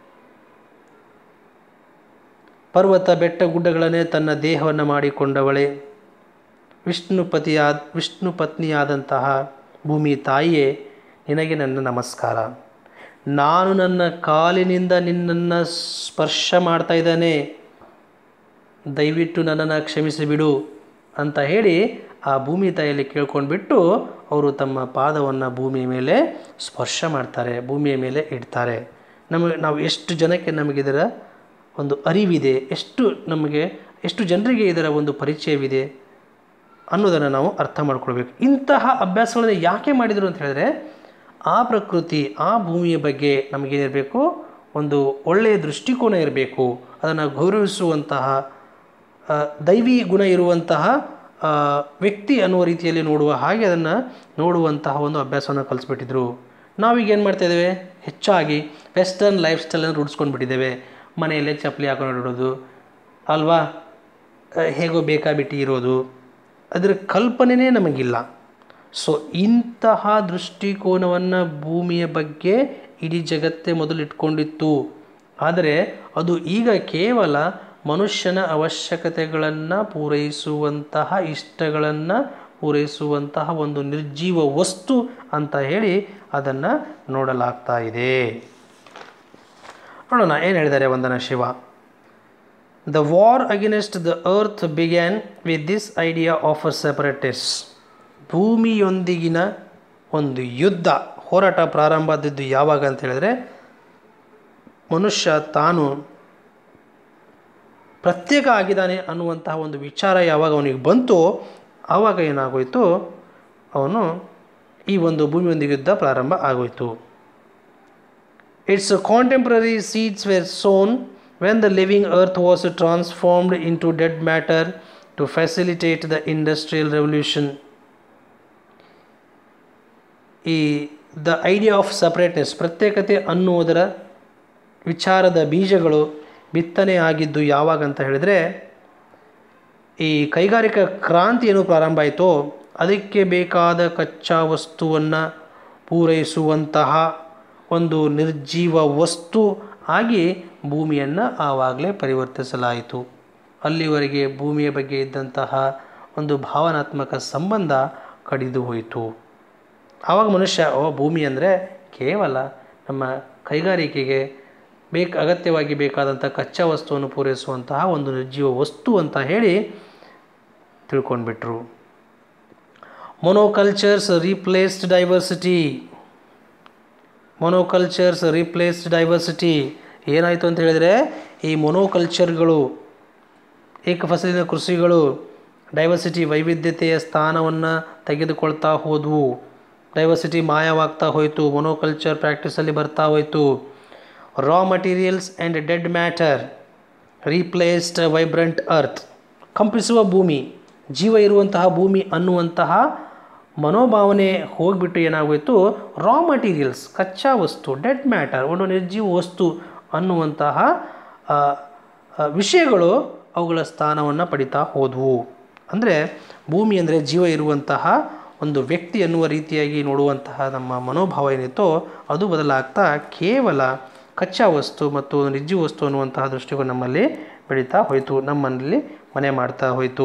[SPEAKER 1] ಪರ್ವತ ಬೆಟ್ಟ ಗುಡ್ಡಗಳನ್ನೇ ತನ್ನ ದೇಹವನ್ನು ಮಾಡಿಕೊಂಡವಳೆ ವಿಷ್ಣುಪತಿಯಾದ ವಿಷ್ಣು ಪತ್ನಿಯಾದಂತಹ ಭೂಮಿ ತಾಯಿಯೇ ನಿನಗೆ ನನ್ನ ನಮಸ್ಕಾರ ನಾನು ನನ್ನ ಕಾಲಿನಿಂದ ನಿನ್ನನ್ನು ಸ್ಪರ್ಶ ಮಾಡ್ತಾ ಇದ್ದಾನೆ ದಯವಿಟ್ಟು ನನ್ನನ್ನು ಕ್ಷಮಿಸಿಬಿಡು ಅಂತ ಹೇಳಿ ಆ ಭೂಮಿ ತಾಯಿಯಲ್ಲಿ ಕೇಳ್ಕೊಂಡ್ಬಿಟ್ಟು ಅವರು ತಮ್ಮ ಪಾದವನ್ನು ಭೂಮಿಯ ಮೇಲೆ ಸ್ಪರ್ಶ ಮಾಡ್ತಾರೆ ಭೂಮಿಯ ಮೇಲೆ ಇಡ್ತಾರೆ ನಮಗೆ ನಾವು ಎಷ್ಟು ಜನಕ್ಕೆ ನಮಗಿದರ ಒಂದು ಅರಿವಿದೆ ಎಷ್ಟು ನಮಗೆ ಎಷ್ಟು ಜನರಿಗೆ ಇದರ ಒಂದು ಪರಿಚಯವಿದೆ ಅನ್ನೋದನ್ನು ನಾವು ಅರ್ಥ ಮಾಡ್ಕೊಳ್ಬೇಕು ಇಂತಹ ಅಭ್ಯಾಸಗಳನ್ನು ಯಾಕೆ ಮಾಡಿದರು ಅಂತ ಹೇಳಿದ್ರೆ ಆ ಪ್ರಕೃತಿ ಆ ಭೂಮಿಯ ಬಗ್ಗೆ ನಮಗೇನಿರಬೇಕು ಒಂದು ಒಳ್ಳೆಯ ದೃಷ್ಟಿಕೋನ ಇರಬೇಕು ಅದನ್ನು ಗೌರವಿಸುವಂತಹ ಆ, ದೈವಿ ಗುಣ ಇರುವಂತಹ ಆ, ವ್ಯಕ್ತಿ ಅನ್ನುವ ರೀತಿಯಲ್ಲಿ ನೋಡುವ ಹಾಗೆ ಅದನ್ನು ನೋಡುವಂತಹ ಒಂದು ಅಭ್ಯಾಸವನ್ನು ಕಲಿಸ್ಬಿಟ್ಟಿದ್ರು ನಾವೀಗ ಏನು ಮಾಡ್ತಾ ಇದ್ದೇವೆ ಹೆಚ್ಚಾಗಿ ವೆಸ್ಟರ್ನ್ ಲೈಫ್ ಸ್ಟೈಲನ್ನು ರೂಢಿಸ್ಕೊಂಡು ಬಿಟ್ಟಿದ್ದೇವೆ ಮನೆಯಲ್ಲೇ ಚಪ್ಪಲಿ ಹಾಕೊಂಡು ಇಡೋದು ಅಲ್ವಾ ಆ, ಹೇಗೋ ಬೇಕಾಬಿಟ್ಟಿ ಇರೋದು ಅದರ ಕಲ್ಪನೆಯೇ ನಮಗಿಲ್ಲ ಸೊ ಇಂತಹ ದೃಷ್ಟಿಕೋನವನ್ನು ಭೂಮಿಯ ಬಗ್ಗೆ ಇಡೀ ಜಗತ್ತೇ ಮೊದಲು ಇಟ್ಕೊಂಡಿತ್ತು ಆದರೆ ಅದು ಈಗ ಕೇವಲ ಮನುಷ್ಯನ ಅವಶ್ಯಕತೆಗಳನ್ನು ಪೂರೈಸುವಂತಹ ಇಷ್ಟಗಳನ್ನು ಪೂರೈಸುವಂತಹ ಒಂದು ನಿರ್ಜೀವ ವಸ್ತು ಅಂತ ಹೇಳಿ ಅದನ್ನು ನೋಡಲಾಗ್ತಾ ಇದೆ ನೋಡೋಣ ಏನು ಹೇಳಿದ್ದಾರೆ ವಂದನ Shiva The war against the earth began with this idea of a separatists. ಭೂಮಿಯೊಂದಿಗಿನ ಒಂದು ಯುದ್ಧ ಹೋರಾಟ ಪ್ರಾರಂಭ ಆದದ್ದು ಯಾವಾಗ ಅಂತ ಹೇಳಿದ್ರೆ ಮನುಷ್ಯ ತಾನು ಪ್ರತ್ಯೇಕ ಆಗಿದ್ದಾನೆ ಅನ್ನುವಂತಹ ಒಂದು ವಿಚಾರ ಯಾವಾಗ ಅವನಿಗೆ ಬಂತು ಆವಾಗ ಏನಾಗೋಯಿತು ಅವನು ಈ ಒಂದು ಭೂಮಿಯೊಂದಿಗೆ ಯುದ್ಧ ಪ್ರಾರಂಭ ಆಗೋಯಿತು its contemporary seeds were sown when the living earth was transformed into dead matter to facilitate the industrial revolution ಈ ದ ಐಡಿಯಾ ಆಫ್ ಸಪ್ರೇಟ್ನೆಸ್ ಪ್ರತ್ಯೇಕತೆ ಅನ್ನುವುದರ ವಿಚಾರದ ಬೀಜಗಳು ಬಿತ್ತನೆ ಆಗಿದ್ದು ಯಾವಾಗ ಅಂತ ಹೇಳಿದರೆ ಈ ಕೈಗಾರಿಕಾ ಕ್ರಾಂತಿ ಏನು ಪ್ರಾರಂಭ ಆಯಿತೋ ಅದಕ್ಕೆ ಬೇಕಾದ ಕಚ್ಚಾ ವಸ್ತುವನ್ನು ಪೂರೈಸುವಂತಹ ಒಂದು ನಿರ್ಜೀವ ವಸ್ತು ಆಗಿ ಭೂಮಿಯನ್ನು ಆವಾಗಲೇ ಪರಿವರ್ತಿಸಲಾಯಿತು ಅಲ್ಲಿವರೆಗೆ ಭೂಮಿಯ ಬಗ್ಗೆ ಇದ್ದಂತಹ ಒಂದು ಭಾವನಾತ್ಮಕ ಸಂಬಂಧ ಕಡಿದು ಹೋಯಿತು ಆವಾಗ ಮನುಷ್ಯ ಓ ಭೂಮಿ ಅಂದರೆ ಕೇವಲ ನಮ್ಮ ಕೈಗಾರಿಕೆಗೆ ಬೇಕು ಅಗತ್ಯವಾಗಿ ಬೇಕಾದಂಥ ಕಚ್ಚಾ ವಸ್ತುವನ್ನು ಪೂರೈಸುವಂತಹ ಒಂದು ನಿರ್ಜೀವ ವಸ್ತು ಅಂತ ಹೇಳಿ ತಿಳ್ಕೊಂಡ್ಬಿಟ್ರು monocultures replaced diversity monocultures replaced diversity ಏನಾಯಿತು ಅಂತ ಹೇಳಿದರೆ ಈ ಮೊನೋಕಲ್ಚರ್ಗಳು ಏಕಫಸಲಿನ ಕೃಷಿಗಳು ಡೈವರ್ಸಿಟಿ ವೈವಿಧ್ಯತೆಯ ಸ್ಥಾನವನ್ನು ತೆಗೆದುಕೊಳ್ತಾ ಹೋದವು ಡೈವರ್ಸಿಟಿ ಮಾಯವಾಗ್ತಾ ಹೋಯಿತು ಮೊನೋಕಲ್ಚರ್ ಪ್ರಾಕ್ಟೀಸಲ್ಲಿ ಬರ್ತಾ ಹೋಯಿತು raw materials and dead matter replaced vibrant earth ಕಂಪಿಸುವ ಭೂಮಿ ಜೀವ ಇರುವಂತಹ ಭೂಮಿ ಅನ್ನುವಂತಹ ಮನೋಭಾವನೆ ಹೋಗಿಬಿಟ್ಟು ಏನಾಗೋಯಿತು ರಾ ಮಟೀರಿಯಲ್ಸ್ ಕಚ್ಚಾ ವಸ್ತು ಡೆಡ್ ಮ್ಯಾಟರ್ ಒಂದು ನಿರ್ಜೀವ ವಸ್ತು ಅನ್ನುವಂತಹ ಆ, ಆ, ವಿಷಯಗಳು ಅವುಗಳ ಸ್ಥಾನವನ್ನು ಪಡಿತಾ ಹೋದವು ಅಂದರೆ ಭೂಮಿ ಅಂದರೆ ಜೀವ ಇರುವಂತಹ ಒಂದು ವ್ಯಕ್ತಿ ಅನ್ನುವ ರೀತಿಯಾಗಿ ನೋಡುವಂತಹ ನಮ್ಮ ಮನೋಭಾವ ಏನಿತ್ತೋ ಅದು ಬದಲಾಗ್ತಾ ಕೇವಲ ಕಚ್ಚಾ ವಸ್ತು ಮತ್ತು ನಿರ್ಜೀವ ವಸ್ತು ಅನ್ನುವಂತಹ ದೃಷ್ಟಿಕೋನ ನಮ್ಮಲ್ಲಿ ಬೆಳೀತಾ ಹೋಯಿತು ನಮ್ಮಲ್ಲಿ ಮನೆ ಮಾಡ್ತಾ ಹೋಯಿತು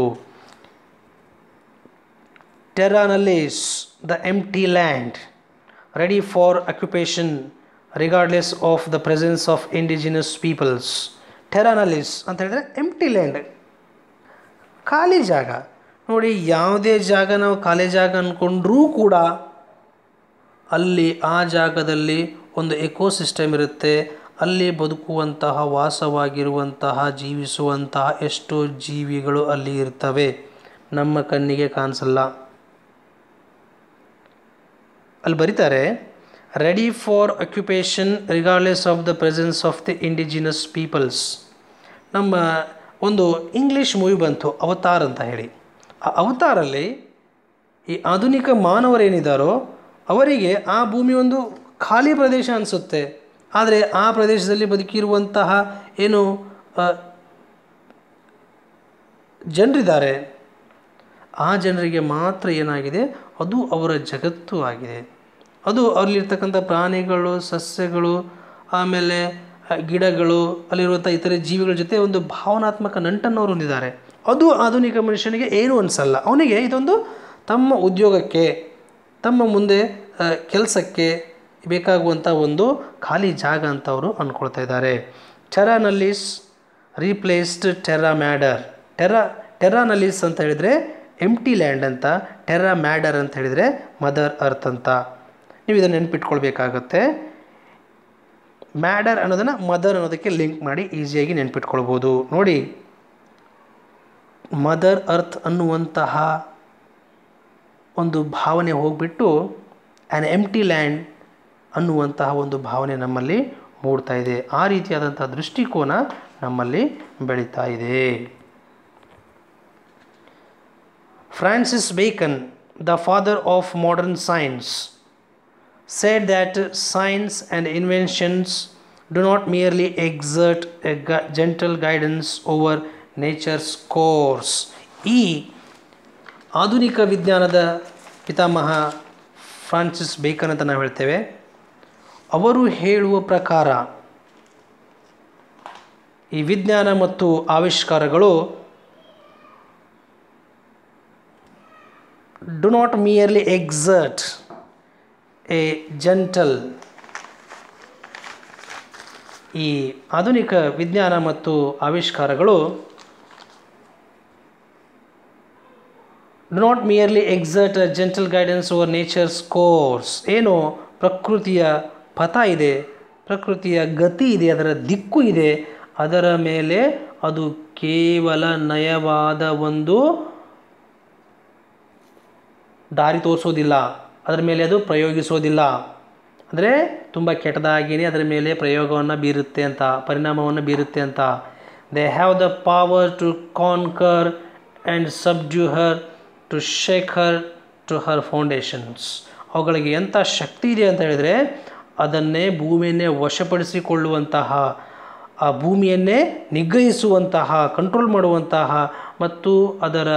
[SPEAKER 1] terra nullius the empty land ready for occupation regardless of the presence of indigenous peoples terra nullius ಅಂತ ಹೇಳಿದ್ರೆ ಎಂಟಿ ಲ್ಯಾಂಡ್ ಖಾಲಿ ಜಾಗ ನೋಡಿ ಯಾವುದೇ ಜಾಗ ನಾವು ಖಾಲಿ ಜಾಗ ಅಂದ್ಕೊಂಡ್ರೂ ಕೂಡ ಅಲ್ಲಿ ಆ ಜಾಗದಲ್ಲಿ ಒಂದು ಎಕೋಸಿಸ್ಟಮ್ ಇರುತ್ತೆ ಅಲ್ಲಿ ಬದುಕುವಂತಹ ವಾಸವಾಗಿರುವಂತಹ ಜೀವಿಸುವಂತಹ ಎಷ್ಟೋ ಜೀವಿಗಳು ಅಲ್ಲಿ ಇರ್ತವೆ ನಮ್ಮ ಕಣ್ಣಿಗೆ ಕಾಣಿಸಲ್ಲ ಅಲ್ಲಿ ಬರೀತಾರೆ ready for occupation regardless of the presence of the indigenous peoples ನಮ್ಮ ಒಂದು ಇಂಗ್ಲೀಷ್ ಮೂವಿ ಬಂತು ಅವತಾರ್ ಅಂತ ಹೇಳಿ ಆ ಅವತಾರಲ್ಲಿ ಈ ಆಧುನಿಕ ಮಾನವರೇನಿದ್ದಾರೋ ಅವರಿಗೆ ಆ ಭೂಮಿ ಒಂದು ಖಾಲಿ ಪ್ರದೇಶ ಅನಿಸುತ್ತೆ ಆದರೆ ಆ ಪ್ರದೇಶದಲ್ಲಿ ಬದುಕಿರುವಂತಹ ಏನು ಆ, ಜನರಿದ್ದಾರೆ ಆ ಜನರಿಗೆ ಮಾತ್ರ ಏನಾಗಿದೆ ಅದು ಅವರ ಜಗತ್ತು ಆಗಿದೆ ಅದು ಅಲ್ಲಿರ್ತಕ್ಕಂಥ ಪ್ರಾಣಿಗಳು ಸಸ್ಯಗಳು ಆಮೇಲೆ ಆ, ಗಿಡಗಳು ಅಲ್ಲಿರುವಂಥ ಇತರೆ ಜೀವಿಗಳ ಜೊತೆ ಒಂದು ಭಾವನಾತ್ಮಕ ನಂಟನ್ನು ಅವರು ಹೊಂದಿದ್ದಾರೆ ಅದು ಆಧುನಿಕ ಮನುಷ್ಯನಿಗೆ ಏನೂ ಅನಿಸಲ್ಲ ಅವನಿಗೆ ಇದೊಂದು ತಮ್ಮ ಉದ್ಯೋಗಕ್ಕೆ ತಮ್ಮ ಮುಂದೆ ಕೆಲಸಕ್ಕೆ ಬೇಕಾಗುವಂಥ ಒಂದು ಖಾಲಿ ಜಾಗ ಅಂತ ಅವರು ಅಂದ್ಕೊಳ್ತಾ ಇದ್ದಾರೆ terra nullius replaced terra mater terra terra nullius ಅಂತ ಹೇಳಿದರೆ ಎಂಟಿ ಲ್ಯಾಂಡ್ ಅಂತ ಟೆರಾ ಮ್ಯಾಡರ್ ಅಂತ ಹೇಳಿದರೆ ಮದರ್ ಅರ್ತ್ ಅಂತ ನೀವು ಇದನ್ನು ನೆನ್ಪಿಟ್ಕೊಳ್ಬೇಕಾಗತ್ತೆ ಮ್ಯಾಡರ್ ಅನ್ನೋದನ್ನು ಮದರ್ ಅನ್ನೋದಕ್ಕೆ ಲಿಂಕ್ ಮಾಡಿ ಈಸಿಯಾಗಿ ನೆನ್ಪಿಟ್ಕೊಳ್ಬೋದು ನೋಡಿ ಮದರ್ ಅರ್ತ್ ಅನ್ನುವಂತಹ ಒಂದು ಭಾವನೆ ಹೋಗಿಬಿಟ್ಟು ಆ್ಯನ್ ಎಂಟಿ ಲ್ಯಾಂಡ್ ಅನ್ನುವಂತಹ ಒಂದು ಭಾವನೆ ನಮ್ಮಲ್ಲಿ ಮೂಡ್ತಾ ಇದೆ ಆ ರೀತಿಯಾದಂಥ ದೃಷ್ಟಿಕೋನ ನಮ್ಮಲ್ಲಿ ಬೆಳೀತಾ ಇದೆ Francis Bacon the father of modern science said that science and inventions do not merely exert a gu- gentle guidance over nature's course. ಈ ಆಧುನಿಕ ವಿಜ್ಞಾನದ ಪಿತಾಮಹ ಫ್ರಾನ್ಸಿಸ್ ಬೇಕನ್ ಅಂತ ನಾವು ಹೇಳ್ತೇವೆ ಅವರು ಹೇಳುವ ಪ್ರಕಾರ ಈ ವಿಜ್ಞಾನ ಮತ್ತು ಆವಿಷ್ಕಾರಗಳು do not merely exert a gentle ಈ ಆಧುನಿಕ ವಿಜ್ಞಾನ ಮತ್ತು ಆವಿಷ್ಕಾರಗಳು do not merely exert a gentle guidance over nature's course ಏನು ಪ್ರಕೃತಿಯ ಪಥ ಇದೆ ಪ್ರಕೃತಿಯ ಗತಿ ಇದೆ ಅದರ ದಿಕ್ಕು ಇದೆ ಅದರ ಮೇಲೆ ಅದು ಕೇವಲ ನಯವಾದ ಒಂದು ದಾರಿ ತೋರಿಸೋದಿಲ್ಲ ಅದರ ಮೇಲೆ ಅದು ಪ್ರಯೋಗಿಸೋದಿಲ್ಲ ಅಂದರೆ ತುಂಬ ಕೆಟ್ಟದಾಗಿಯೇ ಅದರ ಮೇಲೆ ಪ್ರಯೋಗವನ್ನು ಬೀರುತ್ತೆ ಅಂತ ಪರಿಣಾಮವನ್ನು ಬೀರುತ್ತೆ ಅಂತ they have the power to conquer and subdue her to shake her to her foundations ಅವುಗಳಿಗೆ ಎಂಥ ಶಕ್ತಿ ಇದೆ ಅಂತ ಹೇಳಿದರೆ ಅದನ್ನೇ ಭೂಮಿಯನ್ನೇ ವಶಪಡಿಸಿಕೊಳ್ಳುವಂತಹ ಆ ಭೂಮಿಯನ್ನೇ ನಿಗ್ರಹಿಸುವಂತಹ ಕಂಟ್ರೋಲ್ ಮಾಡುವಂತಹ ಮತ್ತು ಅದರ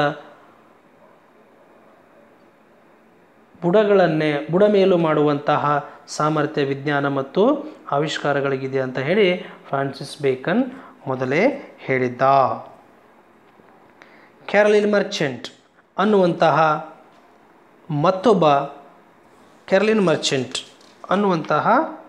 [SPEAKER 1] ಬುಡಗಳನ್ನೇ ಬುಡಮೇಲು ಮಾಡುವಂತಹ ಸಾಮರ್ಥ್ಯ ವಿಜ್ಞಾನ ಮತ್ತು ಆವಿಷ್ಕಾರಗಳಿಗಿದೆ ಅಂತ ಹೇಳಿ ಫ್ರಾನ್ಸಿಸ್ ಬೇಕನ್ ಮೊದಲೇ ಹೇಳಿದ್ದ ಕ್ಯಾರಲಿನ್ ಮರ್ಚೆಂಟ್ ಅನ್ನುವಂತಹ ಮತ್ತೊಬ್ಬ ಕ್ಯಾರಲಿನ್ ಮರ್ಚೆಂಟ್ ಅನ್ನುವಂತಹ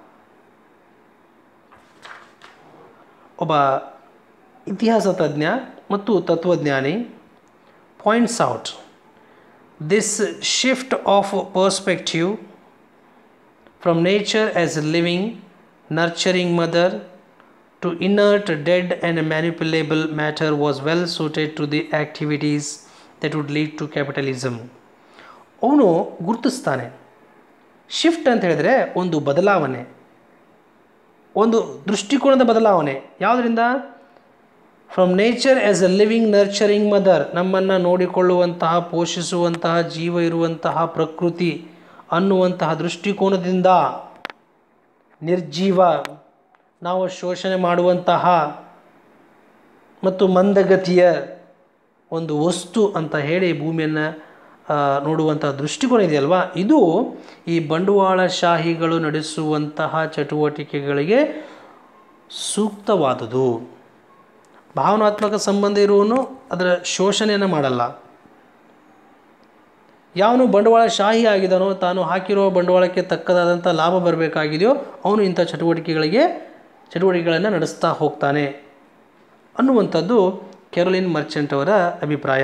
[SPEAKER 1] ಒಬ್ಬ ಇತಿಹಾಸ ತಜ್ಞ ಮತ್ತು ತತ್ವಜ್ಞಾನಿ points out this shift of perspective from nature as a living nurturing mother to inert, dead, and manipulable matter was well suited to the activities that would lead to capitalism. ಅವನು ಗುರುತಿಸ್ತಾನೆ ಶಿಫ್ಟ್ ಅಂತ ಹೇಳಿದರೆ ಒಂದು ಬದಲಾವಣೆ ಒಂದು ದೃಷ್ಟಿಕೋನದ ಬದಲಾವಣೆ ಯಾವುದರಿಂದ from nature as a living nurturing mother ನಮ್ಮನ್ನು ನೋಡಿಕೊಳ್ಳುವಂತಹ ಪೋಷಿಸುವಂತಹ ಜೀವ ಇರುವಂತಹ ಪ್ರಕೃತಿ ಅನ್ನುವಂತಹ ದೃಷ್ಟಿಕೋನದಿಂದ ನಿರ್ಜೀವ ನಾವು ಶೋಷಣೆ ಮಾಡುವಂತಹ ಮತ್ತು ಮಂದಗತಿಯ ಒಂದು ವಸ್ತು ಅಂತ ಹೇಳಿ ಭೂಮಿಯನ್ನು ನೋಡುವಂತಹ ದೃಷ್ಟಿಕೋನ ಇದೆಯಲ್ವಾ ಇದು ಈ ಬಂಡವಾಳಶಾಹಿಗಳು ನಡೆಸುವಂತಹ ಚಟುವಟಿಕೆಗಳಿಗೆ ಸೂಕ್ತವಾದುದು ಭಾವನಾತ್ಮಕ ಸಂಬಂಧ ಇರುವನು ಅದರ ಶೋಷಣೆಯನ್ನು ಮಾಡಲ್ಲ ಯಾವನು ಬಂಡವಾಳಶಾಹಿ ಆಗಿದಾನೋ ತಾನು ಹಾಕಿರೋ ಬಂಡವಾಳಕ್ಕೆ ತಕ್ಕದಾದಂಥ ಲಾಭ ಬರಬೇಕಾಗಿದೆಯೋ ಅವನು ಇಂಥ ಚಟುವಟಿಕೆಗಳಿಗೆ ಚಟುವಟಿಕೆಗಳನ್ನು ನಡೆಸ್ತಾ ಹೋಗ್ತಾನೆ ಅನ್ನುವಂಥದ್ದು ಕೆರೋಲಿನ್ ಮರ್ಚೆಂಟ್ ಅವರ ಅಭಿಪ್ರಾಯ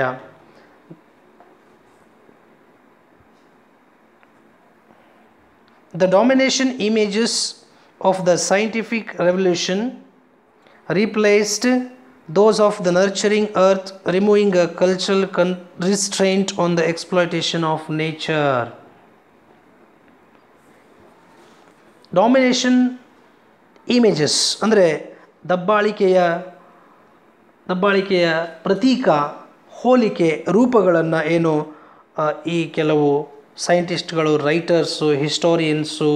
[SPEAKER 1] the domination images of the scientific revolution replaced those of the nurturing earth, removing a cultural con- restraint on the exploitation of nature. Domination images ಅಂದರೆ ದಬ್ಬಾಳಿಕೆಯ ದಬ್ಬಾಳಿಕೆಯ ಪ್ರತೀಕ ಹೋಲಿಕೆ ರೂಪಗಳನ್ನು ಏನು ಈ ಕೆಲವು ಸೈಂಟಿಸ್ಟ್ಗಳು ರೈಟರ್ಸು ಹಿಸ್ಟೋರಿಯನ್ಸು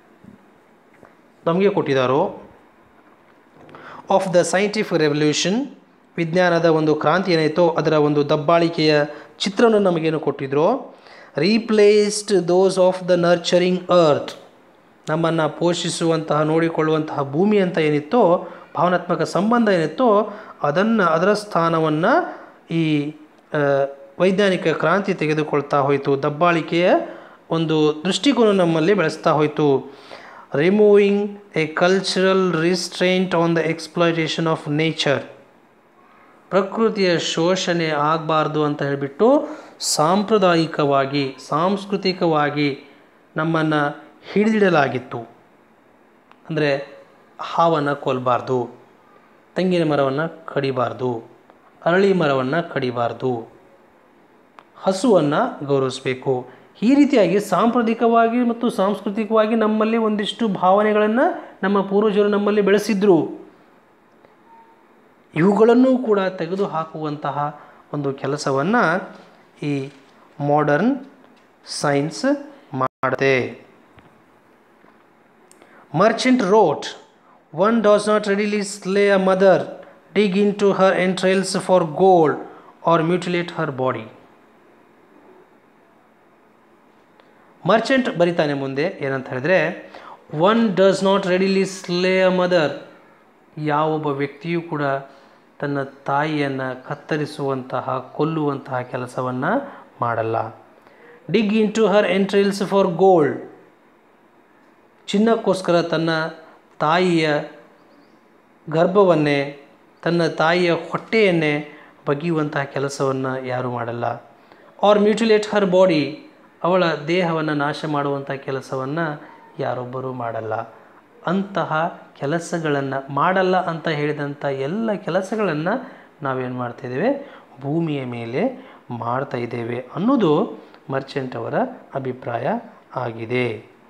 [SPEAKER 1] ನಮಗೆ ಕೊಟ್ಟಿದ್ದಾರೋ ಆಫ್ ದ ಸೈಂಟಿಫಿಕ್ ರೆವಲ್ಯೂಷನ್ ವಿಜ್ಞಾನದ ಒಂದು ಕ್ರಾಂತಿ ಏನಾಯಿತೋ ಅದರ ಒಂದು ದಬ್ಬಾಳಿಕೆಯ ಚಿತ್ರವನ್ನು ನಮಗೇನು ಕೊಟ್ಟಿದ್ರು replaced those of the nurturing earth ನಮ್ಮನ್ನು ಪೋಷಿಸುವಂತಹ ನೋಡಿಕೊಳ್ಳುವಂತಹ ಭೂಮಿ ಅಂತ ಏನಿತ್ತೋ ಭಾವನಾತ್ಮಕ ಸಂಬಂಧ ಏನಿತ್ತೋ ಅದನ್ನು ಅದರ ಸ್ಥಾನವನ್ನು ಈ ವೈಜ್ಞಾನಿಕ ಕ್ರಾಂತಿ ತೆಗೆದುಕೊಳ್ತಾ ಹೋಯಿತು ದಬ್ಬಾಳಿಕೆಯ ಒಂದು ದೃಷ್ಟಿಕೋನ ನಮ್ಮಲ್ಲಿ ಬೆಳೆಸ್ತಾ ಹೋಯಿತು removing a cultural restraint on the exploitation of nature ಪ್ರಕೃತಿಯ ಶೋಷಣೆ ಆಗಬಾರ್ದು ಅಂತ ಹೇಳಿಬಿಟ್ಟು ಸಾಂಪ್ರದಾಯಿಕವಾಗಿ ಸಾಂಸ್ಕೃತಿಕವಾಗಿ ನಮ್ಮನ್ನು ಹಿಡಿದಿಡಲಾಗಿತ್ತು ಅಂದರೆ ಹಾವನ್ನು ಕೊಲ್ಲಬಾರ್ದು ತೆಂಗಿನ ಮರವನ್ನು ಕಡಿಬಾರ್ದು ಅರಳಿ ಮರವನ್ನು ಕಡಿಬಾರ್ದು ಹಸುವನ್ನು ಗೌರವಿಸಬೇಕು ಈ ರೀತಿಯಾಗಿ ಸಾಂಪ್ರದಾಯಿಕವಾಗಿ ಮತ್ತು ಸಾಂಸ್ಕೃತಿಕವಾಗಿ ನಮ್ಮಲ್ಲಿ ಒಂದಿಷ್ಟು ಭಾವನೆಗಳನ್ನು ನಮ್ಮ ಪೂರ್ವಜರು ನಮ್ಮಲ್ಲಿ ಬೆಳೆಸಿದ್ರು ಇವುಗಳನ್ನು ಕೂಡ ತೆಗೆದು ಹಾಕುವಂತಹ ಒಂದು ಕೆಲಸವನ್ನು ಈ ಮಾಡರ್ನ್ ಸೈನ್ಸ್ ಮಾಡುತ್ತೆ Merchant wrote one does not readily slay a mother dig into her entrails for gold or mutilate her body Merchant ಬರಿತಾನೆ ಮುಂದೆ ಏನಂತ ಹೇಳಿದ್ರೆ one does not readily slay a mother ಯಾವೊಬ್ಬ ವ್ಯಕ್ತಿಯೂ ಕೂಡ ತನ್ನ ತಾಯಿಯನ್ನು ಕತ್ತರಿಸುವಂತಹ ಕೊಲ್ಲುವಂತಹ ಕೆಲಸವನ್ನು ಮಾಡಲ್ಲ dig into her entrails for gold ಚಿನ್ನಕ್ಕೋಸ್ಕರ ತನ್ನ ತಾಯಿಯ ಗರ್ಭವನ್ನೇ ತನ್ನ ತಾಯಿಯ ಹೊಟ್ಟೆಯನ್ನೇ ಬಗೆಯುವಂತಹ ಕೆಲಸವನ್ನು ಯಾರೂ ಮಾಡಲ್ಲ ಆರ್ ಮ್ಯೂಟಿಲೇಟ್ ಹರ್ ಬಾಡಿ ಅವಳ ದೇಹವನ್ನು ನಾಶ ಮಾಡುವಂಥ ಕೆಲಸವನ್ನು ಯಾರೊಬ್ಬರೂ ಮಾಡಲ್ಲ ಅಂತಹ ಕೆಲಸಗಳನ್ನು ಮಾಡಲ್ಲ ಅಂತ ಹೇಳಿದಂಥ ಎಲ್ಲ ಕೆಲಸಗಳನ್ನು ನಾವೇನು ಮಾಡ್ತಾಯಿದ್ದೇವೆ ಭೂಮಿಯ ಮೇಲೆ ಮಾಡ್ತಾ ಇದ್ದೇವೆ ಅನ್ನೋದು ಮರ್ಚೆಂಟ್ ಅವರ ಅಭಿಪ್ರಾಯ ಆಗಿದೆ